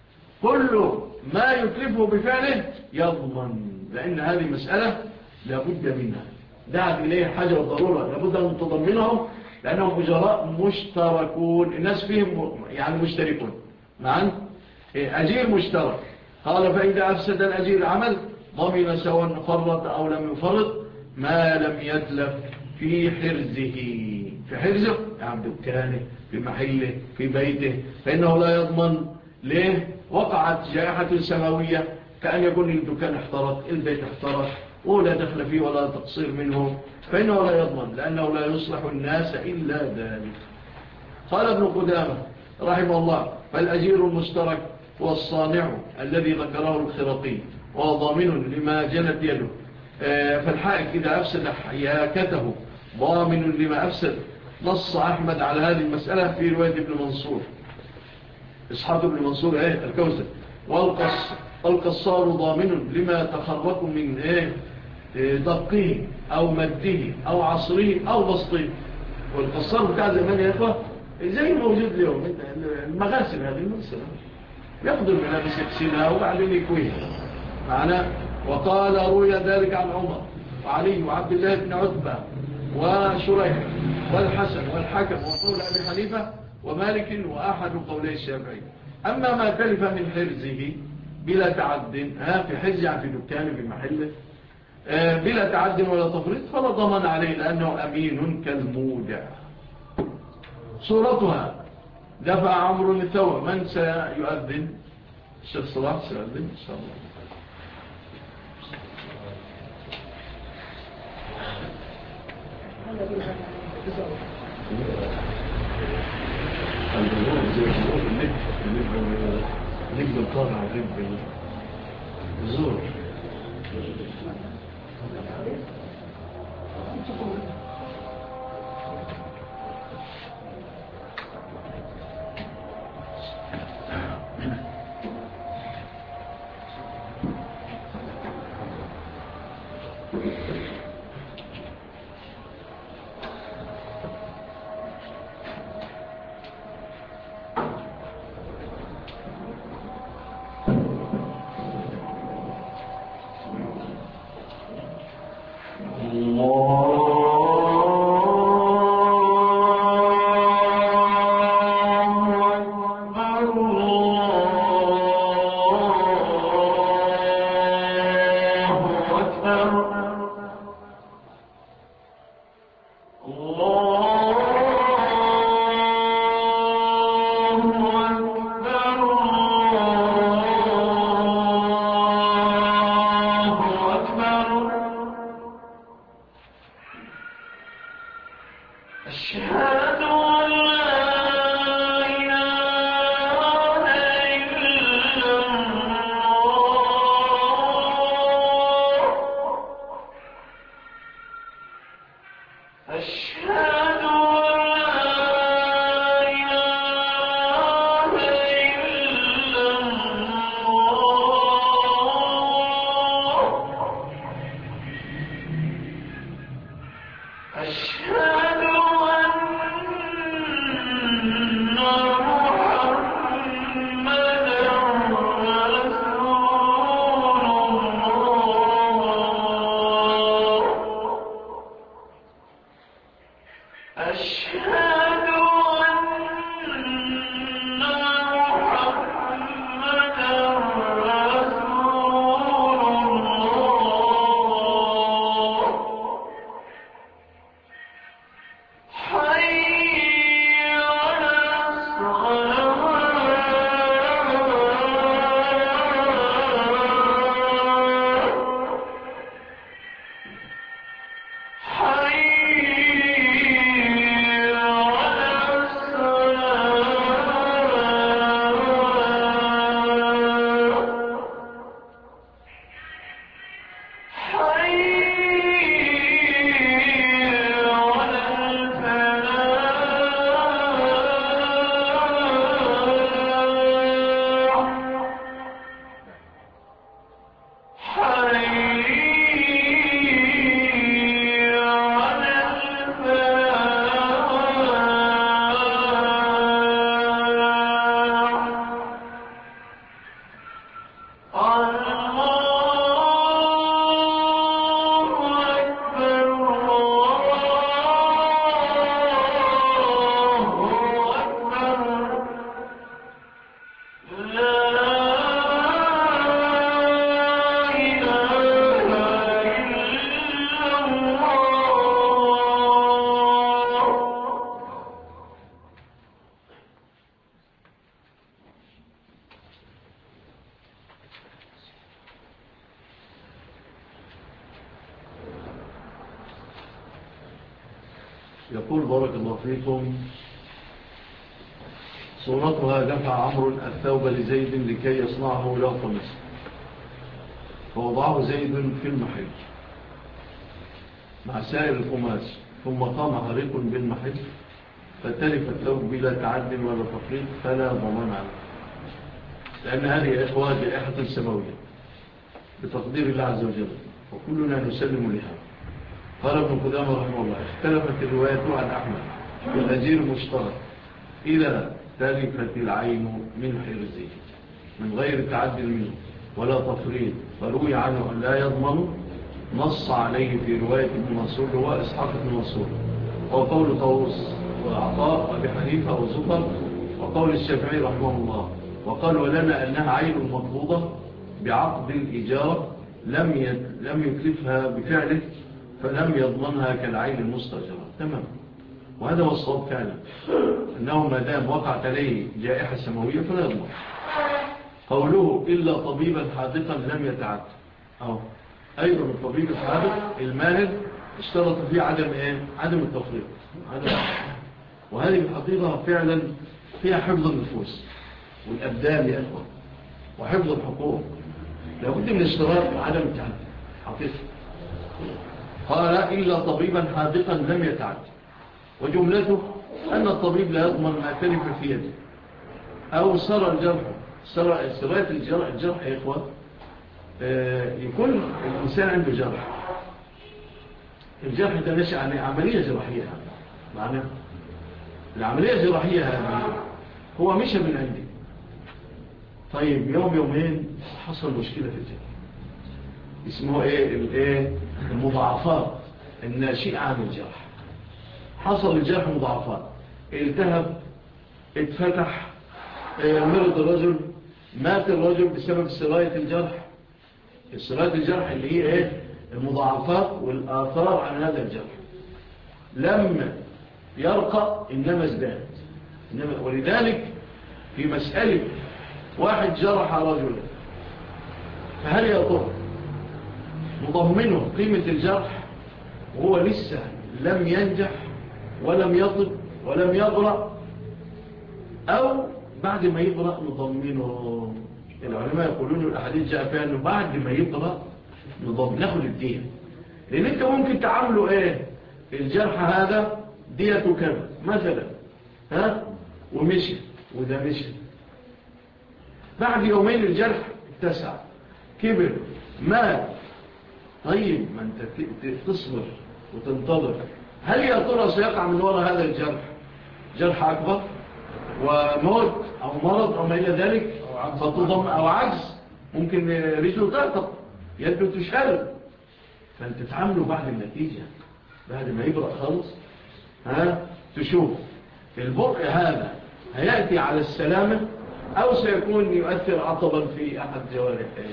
Speaker 1: كل ما يتلفه بفعله يضمن لأن هذه مسألة لابد منها دعت إليه حاجة والضرورة لابد أن تضمنهم لأنهم مجراء مشتركون الناس فيهم يعني مشتركون معا أجير مشترك قال فإذا أفسد الأجير عمل ضمن سواء فرط أو لم يفرط ما لم يتلف في حرزه في حرزه يعني دكانه في محله في بيته فإنه لا يضمن ليه وقعت جائحة سماوية كأن يكون الدكان احترق البيت احترق ولا دخل فيه ولا تقصير منه فإنه لا يضمن لأنه لا يصلح الناس إلا ذلك قال ابن قدامة رحمه الله فالأجير المشترك هو الصانع الذي ذكره الخرقي وهو ضامن لما جنت يده فالحائك إذا أفسد حياكته ضامن لما أفسد نص أحمد على هذه المسألة في رواية ابن منصور إصحاب ابن منصور ايه الكوزة والقص القصار ضامن لما تخرق من ايه دقه او مده او عصره او بسطه والقصار بتاع زمان يا اخوة زي موجود اليوم المغاسل هذه المغسلة ياخذ الملابس يغسلها وبعدين يكويها معنا وقال روي ذلك عن عمر وعلي وعبد الله بن عتبة وشريح والحسن والحكم وقول أبي حنيفة ومالك وأحد قولي الشافعي أما ما تلف من حرزه بلا تعد ها في حرز يعني في دكانه في محله بلا تعد ولا تفريط فلا ضمن عليه لأنه أمين كالمودع صورتها دفع عمر الثوى من سيؤذن الشيخ صلاح سيؤذن إن شاء الله نجد القارع غيب الزور يقول بارك الله فيكم صورتها دفع عمرو الثوب لزيد لكي يصنعه له قميص فوضعه زيد في المحل مع سائر القماش ثم قام حريق بالمحل فتلف الثوب بلا تعد ولا تفريط فلا ضمان عليه لأن هذه إخوة جائحة سماوية بتقدير الله عز وجل وكلنا نسلم لها قال ابن قدامة رحمه الله اختلفت الرواية عن أحمد والأجير مشترك إذا تلفت العين من حرزه من غير تعدل منه ولا تفريط فروي عنه أن لا يضمن نص عليه في رواية ابن منصور هو إسحاق بن منصور وقول طوس وعطاء أبي حنيفة وزفر وقول الشافعي رحمه الله وقال ولنا أنها عين مقبوضة بعقد الإجارة لم لم يكلفها بفعله فلم يضمنها كالعين المستجرة تمام وهذا هو الصواب فعلا أنه ما دام وقعت عليه جائحة سماوية فلا يضمن قوله إلا طبيبا حاذقا لم يتعد أو أيضا الطبيب الحاذق الماهر اشترط فيه عدم إيه؟ عدم التفريط عدم وهذه الحقيقة فعلا فيها حفظ النفوس والأبدان يا أخوة وحفظ الحقوق لابد من اشتراط عدم التعد حقيقة قال إلا طبيبا حاذقا لم يتعد وجملته أن الطبيب لا يضمن ما تلف في يده أو سرى الجرح سراية الجرح, الجرح يا إخوة يكون الإنسان عنده جرح الجرح ده نشأ عن عملية جراحية معنى العملية الجراحية هذه هو مشى من عندي طيب يوم يومين حصل مشكلة في الجرح اسمه ايه الايه المضاعفات الناشئة عن الجرح حصل الجرح مضاعفات التهب اتفتح مرض الرجل مات الرجل بسبب سراية الجرح سراية الجرح اللي هي ايه المضاعفات والآثار عن هذا الجرح لم يرقى إنما ازداد إنما ولذلك في مسألة واحد جرح رجلا فهل يطور نضمنه قيمة الجرح وهو لسه لم ينجح ولم يطب ولم يبرأ أو بعد ما يبرأ نضمنه العلماء يقولون الأحاديث جاء فيها أنه بعد ما يبرأ نضمن ناخد الدين لأن أنت ممكن تعامله إيه الجرح هذا ديته كذا مثلا ها ومشي وده مشي بعد يومين الجرح اتسع كبر مات طيب ما انت تصبر وتنتظر هل يا ترى سيقع من وراء هذا الجرح جرح أكبر وموت أو مرض أو ما إلى ذلك فتضم أو عجز ممكن رجله تأتق يده تشهر فأنت تعامله بعد النتيجة بعد ما يبرأ خالص ها تشوف البرء هذا هيأتي على السلامة أو سيكون يؤثر عطبا في أحد جوارحه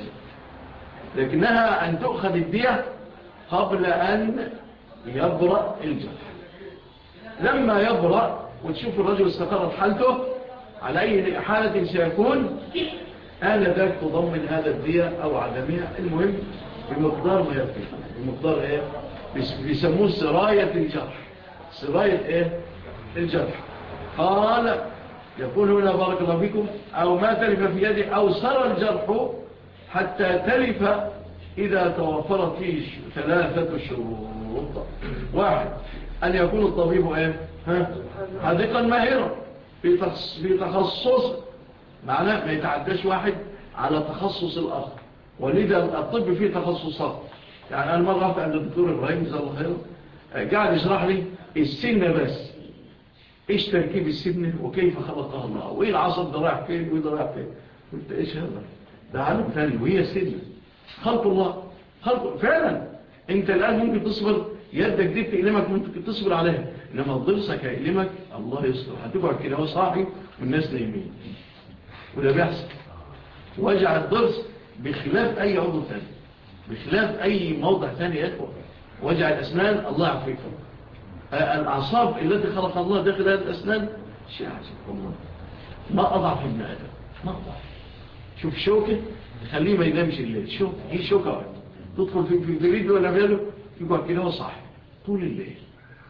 Speaker 1: لكنها أن تؤخذ الدية قبل أن يبرأ الجرح لما يبرأ وتشوف الرجل استقرت حالته على أي حالة سيكون آل ذاك تضمن هذا الدية أو عدمها المهم بمقدار ما يكفي بمقدار إيه بيسموه سراية الجرح سراية إيه الجرح قال يقول هنا بارك الله فيكم أو ما تلف في يده أو سرى الجرح حتى تلف إذا توفرت فيه ثلاثة شروط واحد أن يكون الطبيب إيه حديقا ماهرا في تخصص معناه ما يتعداش واحد على تخصص الآخر ولذا الطب فيه تخصصات يعني أنا مرة رفع عند الدكتور إبراهيم جزاه الله خير قاعد يشرح لي السنة بس إيش تركيب السنة وكيف خلقها الله وإيه العصب ده رايح فين وإيه ده رايح فين قلت إيش هذا ده عالم ثاني وهي السنة خلق الله خلق فعلا أنت الآن ممكن تصبر يدك دي تقلمك ممكن تصبر عليها إنما ضرسك يقلمك الله يصبر هتقعد كده هو صاحي والناس نايمين وده بيحصل وجع الضرس بخلاف أي عضو ثاني بخلاف أي موضع ثاني يدخل وجع الأسنان الله يعفيكم الأعصاب التي خلق الله داخل هذه الأسنان شيء عجيب والله ما أضعف ابن آدم ما أضعف شوف شوكة خليه ما ينامش الليل شوك هي شوكة واحدة تدخل في في رجله ولا في يده يقعد كده هو صاحي طول الليل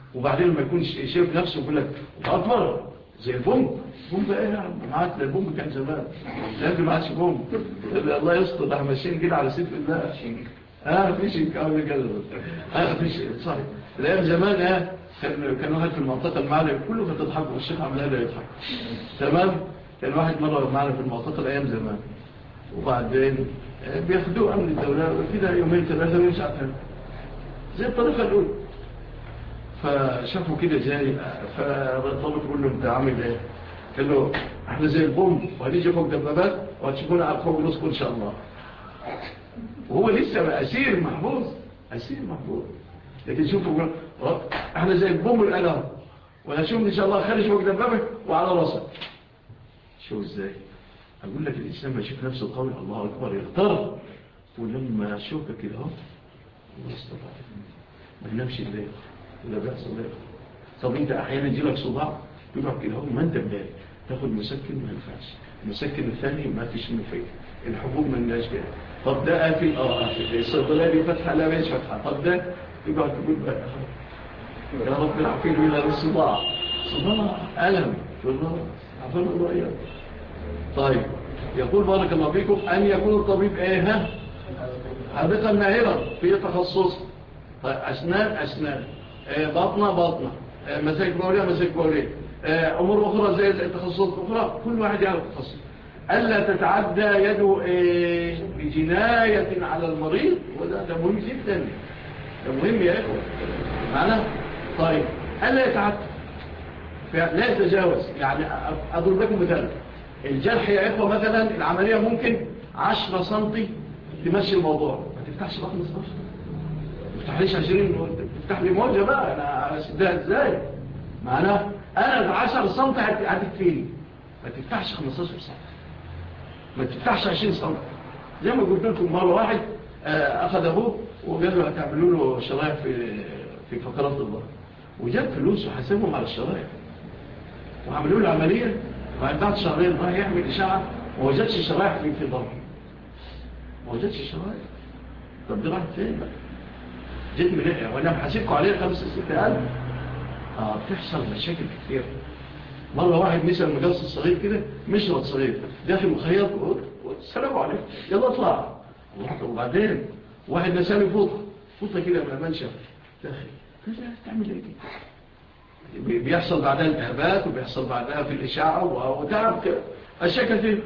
Speaker 1: وبعدين لما يكون ش- شايف نفسه يقول لك اكبر زي البوم بوم ايه يا عم معاك ده البوم كان زمان لازم ما عادش بوم الله يسطر ده احنا ماشيين كده على سيف الله اه مفيش كلام كده اه مفيش صح الايام زمان اه كان كان واحد في المنطقه المعلم كله كانت تضحك والشيخ عمال لا يضحك تمام كان واحد مره معنا في المنطقه الايام زمان وبعدين آه، بياخدوه امن الدوله كده يومين ثلاثه ويمشي على الثاني. زي الطريقه الاولى فشافوا كده جاي فالطالب يقول له انت عامل ايه قال له احنا زي البوم وهنيجي فوق دبابات وهتشوفونا على فوق رزقكم ان شاء الله وهو لسه اسير محفوظ اسير محفوظ لكن شوفوا يقول اه، احنا زي البوم الان وهنشوف ان شاء الله خارج فوق دبابه وعلى راسك شو ازاي اقول لك الانسان ما يشوف نفسه قوي الله اكبر يغتر ولما اشوفك كده اهو الله استطاع ما ينامش الليل ولا بيحصل ليه طب انت احيانا يجيلك صداع يقعد كده اهو ما انت بلاد تاخد مسكن ما ينفعش المسكن الثاني ما فيش منه فايده الحبوب ما لناش كده طب ده قافل اه قافل الصيدليه دي فاتحه لا مش فاتحه طب ده يقعد تقول بقى يا رب العافيه من الصداع صداع الم في الله عفوا الله اياك طيب يقول بارك الله فيكم أن يكون الطبيب إيه ها حديقا ماهرا في تخصص طيب أسنان أسنان آه، بطنة بطنة آه، مساك بولية مساك بولية آه، أمور أخرى زي التخصصات الأخرى كل واحد يعرف تخصص ألا تتعدى يده إيه بجناية على المريض وده ده مهم جدا ده مهم يا إخوة معنا طيب ألا يتعدى لا يتجاوز يعني أضرب لكم مثال الجرح يا إخوة مثلا العملية ممكن 10 سنتي تمشي الموضوع ما تفتحش بطن 16 ما تفتحليش 20 تفتح لي موجة بقى أنا أسدها إزاي معناه أنا 10 سنتي هت- هتكفيني ما تفتحش 15 سنتي ما تفتحش 20 سنتي زي ما قلت لكم مرة واحد آه، أخذ أبوه وقال له هتعملوا له شرايح في في فقرات الظهر وجاب فلوس وحاسبهم على الشرايح وعملوا له عملية وبعد بعد شهرين راح يعمل إشاعة وما وجدش شرايح في في ظهره ما وجدش شرايح طب دي راحت فين بقى جيت من ايه وانا محاسبكم عليه خمسة ستة ألف اه بتحصل مشاكل كتير مرة واحد مثل مجلس الصغير كده مشرط صغير داخل مخيط والسلام عليكم يلا اطلع الله وبعدين واحد نسالي فوطة فوطة كده ما منشف داخل كده تعمل ايه كده بي- بيحصل بعدها التهابات وبيحصل بعدها في الإشاعة و- وتعب كده أشياء كثير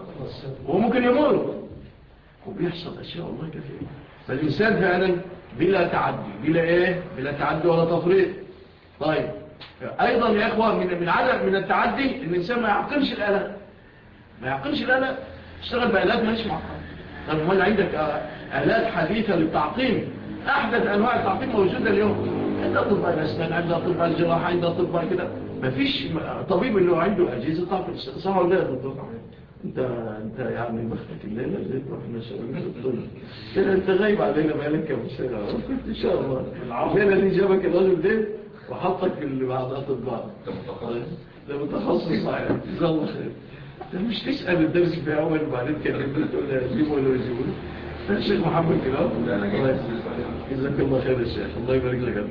Speaker 1: وممكن يموت وبيحصل أشياء والله كثير فالإنسان فعلا بلا تعدي بلا إيه بلا تعدي ولا تفريط طيب أيضا يا إخوة من من عدم من التعدي إن الإنسان ما يعقلش الآلات ما يعقلش الآلات اشتغل بآلات ماشي معقل طب امال عندك آه، آلات حديثة للتعقيم أحدث أنواع التعقيم موجودة اليوم عند أطباء الأسنان عند أطباء الجراحة عند أطباء كده مفيش م- طبيب اللي هو عنده أجهزة تعقيم صح ولا لا يا دكتور؟ انت انت يعني بختك الليله زي تروح نشرب الطب كده انت غايب علينا بقالك كام سنه كنت ان شاء الله الليله دي جابك الراجل ده وحطك في اللي بعد اطباء
Speaker 5: ده متخصص.
Speaker 1: ده متخصص صحيح جزاه الله خير ده مش تسال الدرس في اول وبعدين كلمت تقول لي اجيبه ولا يجيبه ده الشيخ محمد كده
Speaker 5: لا، أنا جاي.
Speaker 1: جزاك الله خير يا شيخ الله يبارك لك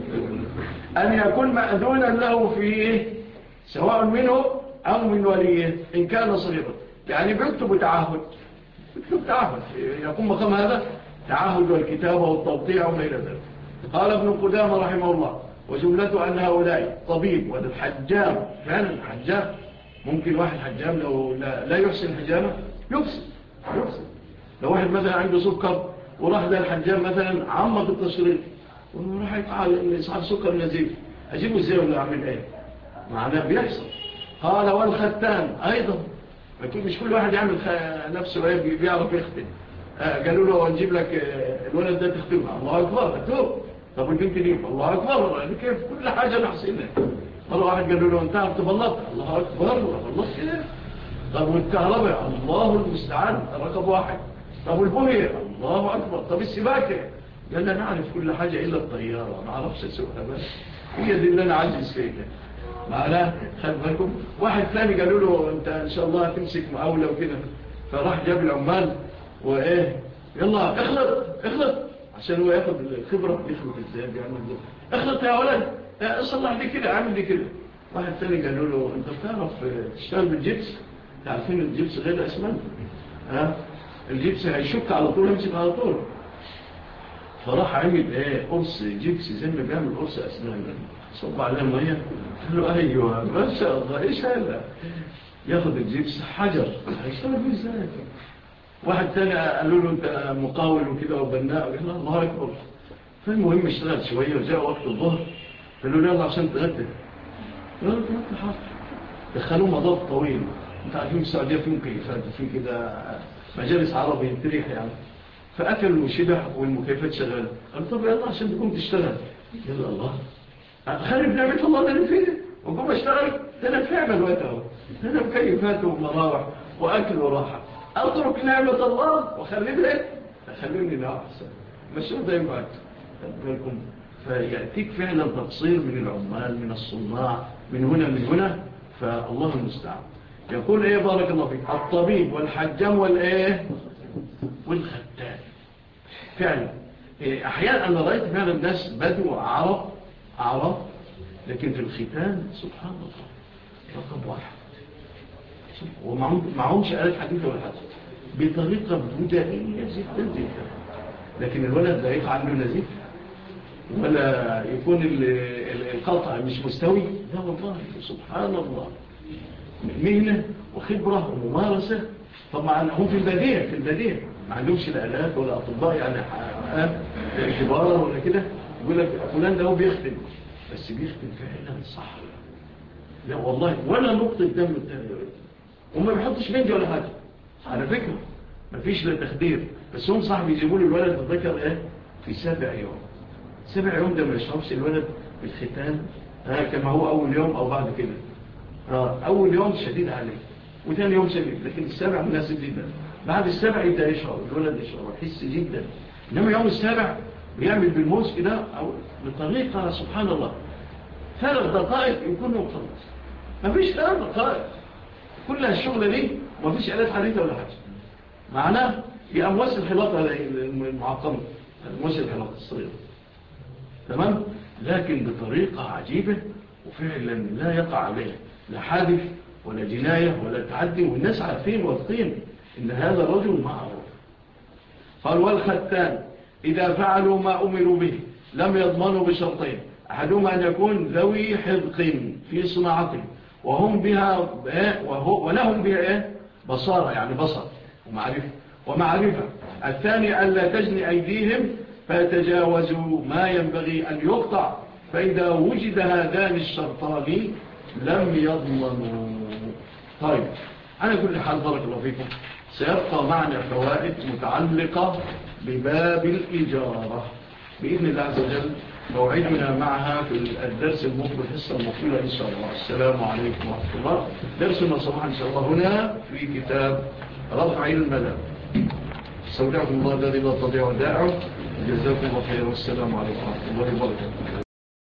Speaker 1: أن يكون مأذونا له فيه سواء منه أو من وليه إن كان صغيرا يعني بيكتب تعهد بيكتب تعهد يقوم مقام هذا تعهد والكتابة والتوقيع وما إلى ذلك قال ابن قدامة رحمه الله وجملته أن هؤلاء طبيب والحجام فعلا الحجام ممكن واحد حجام لو لا, لا يحسن الحجامة يفسد يفسد لو واحد مثلا عنده سكر وراح ده الحجام مثلا عمق التشريط وراح يفعل إصحاب سكر نزيف أجيبه ازاي ولا أعمل ايه معناه بيحصل قال والختان أيضا أكيد مش كل واحد يعمل خ- نفسه ايه بي- بيعرف يختن آه، قالوا له نجيب لك آه، الولد ده تختمها الله أكبر أتوب طب البنت دي الله أكبر يعني كيف كل حاجة نحسنها مرة واحد قالوا له انت عم تبلط الله أكبر بلط كده طب والكهرباء الله المستعان رقم واحد طب والبهية الله أكبر طب السباكة قال لا نعرف كل حاجة إلا الطيارة ما عرفش أسوقها بس هي دي اللي أنا عاجز فيها معناه خلي بالكم واحد ثاني قالوا له أنت إن شاء الله هتمسك مقاولة وكده فراح جاب العمال وإيه يلا اخلط اخلط عشان هو ياخد الخبرة يخلط ازاي بيعمل ده اخلط يا ولد لا صلح لي كده عامل لي كده واحد تاني قالوا له انت بتعرف تشتغل بالجبس تعرفين الجبس غير الاسمنت ها الجبس هيشك على طول يمسك على طول فراح عمل ايه قرص جبس زي ما بيعمل قرص اسنان صب عليه ميه قال له ايوه ما شاء الله ايش هذا ياخد الجبس حجر هيشتغل بيه ازاي واحد تاني قالوا له انت مقاول وكده وبناء قال له الله اكبر فالمهم اشتغل شويه وجاء وقت الظهر قالوا له يلا عشان تغدى قالوا له تغدى حاضر دخلوه مضاد طويل انت عارفين السعوديه فيهم كيفات في كده مجالس عربي تريح يعني فأكل وشبع والمكيفات شغالة قال طب يلا عشان تقوم تشتغل يلا الله خلي بنعمة الله ده اللي فيه وقوم اشتغل ده انا فعلا وقت اهو ده انا مكيفات ومراوح واكل وراحة اترك نعمة الله وخلي لك خليني لا احسن مش ده ينفعك بالكم فيأتيك فعلا تقصير من العمال من الصناع من هنا من هنا فالله المستعان يقول ايه بارك الله فيك الطبيب والحجام والايه والختان فعلا إيه، احيانا انا رايت فعلا الناس بدو عرب عرب لكن في الختان سبحان الله رقم واحد ومعهمش آلة حديثة ولا حاجة بطريقة بدائية جدا جدا لكن الولد لا يقع عنده نزيف ولا يكون ال- ال- القطع مش مستوي لا والله سبحان الله مهنة وخبرة وممارسة طبعا هم في البديع في البديع ما عندهمش الآلات ولا أطباء يعني ح- كبارة ولا كده يقول لك فلان ده هو بيختم بس بيختم فعلا صح لا والله ولا نقطة دم التاني وما بيحطش بنج ولا حاجة على فكرة ما فيش لا تخدير بس هم صاحب يجيبوا له الولد الذكر ايه في سبع يوم سبع يوم ده ما يشربش الولد بالختان آه كما هو أول يوم أو بعد كده آه أول يوم شديد عليه وثاني يوم شديد لكن السابع مناسب جدا بعد السابع يبدأ يشرب الولد يشرب يحس جدا إنما يوم السابع بيعمل بالموس كده أو بطريقة سبحان الله ثلاث دقائق يكون مخلص ما فيش ثلاث دقائق كلها الشغلة دي وما فيش آلات حديثة ولا حاجة معناه هي أمواس الحلاقة المعقمة أمواس الحلاقة الصغيرة تمام لكن بطريقة عجيبة وفعلا لا يقع عليه لا حادث ولا جناية ولا تعدي والناس عارفين واثقين إن هذا الرجل معروف قال والختان إذا فعلوا ما أمروا به لم يضمنوا بشرطين أحدهما أن يكون ذوي حذق في صناعته وهم بها وهو ولهم بها إيه؟ بصارة يعني بصر ومعرفة ومعرفة الثاني ألا تجني أيديهم فيتجاوزوا ما ينبغي أن يقطع فإذا وجد هذان الشرطان لم يضمنوا طيب على كل حال بارك الله فيكم سيبقى معنا فوائد متعلقة بباب الإجارة بإذن الله عز وجل موعدنا معها في الدرس المقبل الحصة المقبلة إن شاء الله السلام عليكم ورحمة الله درسنا صباحا إن شاء الله هنا في كتاب رفع الملام استودعكم الله الذي لا تضيع ودائعه جزاكم الله خير والسلام عليكم ورحمة الله وبركاته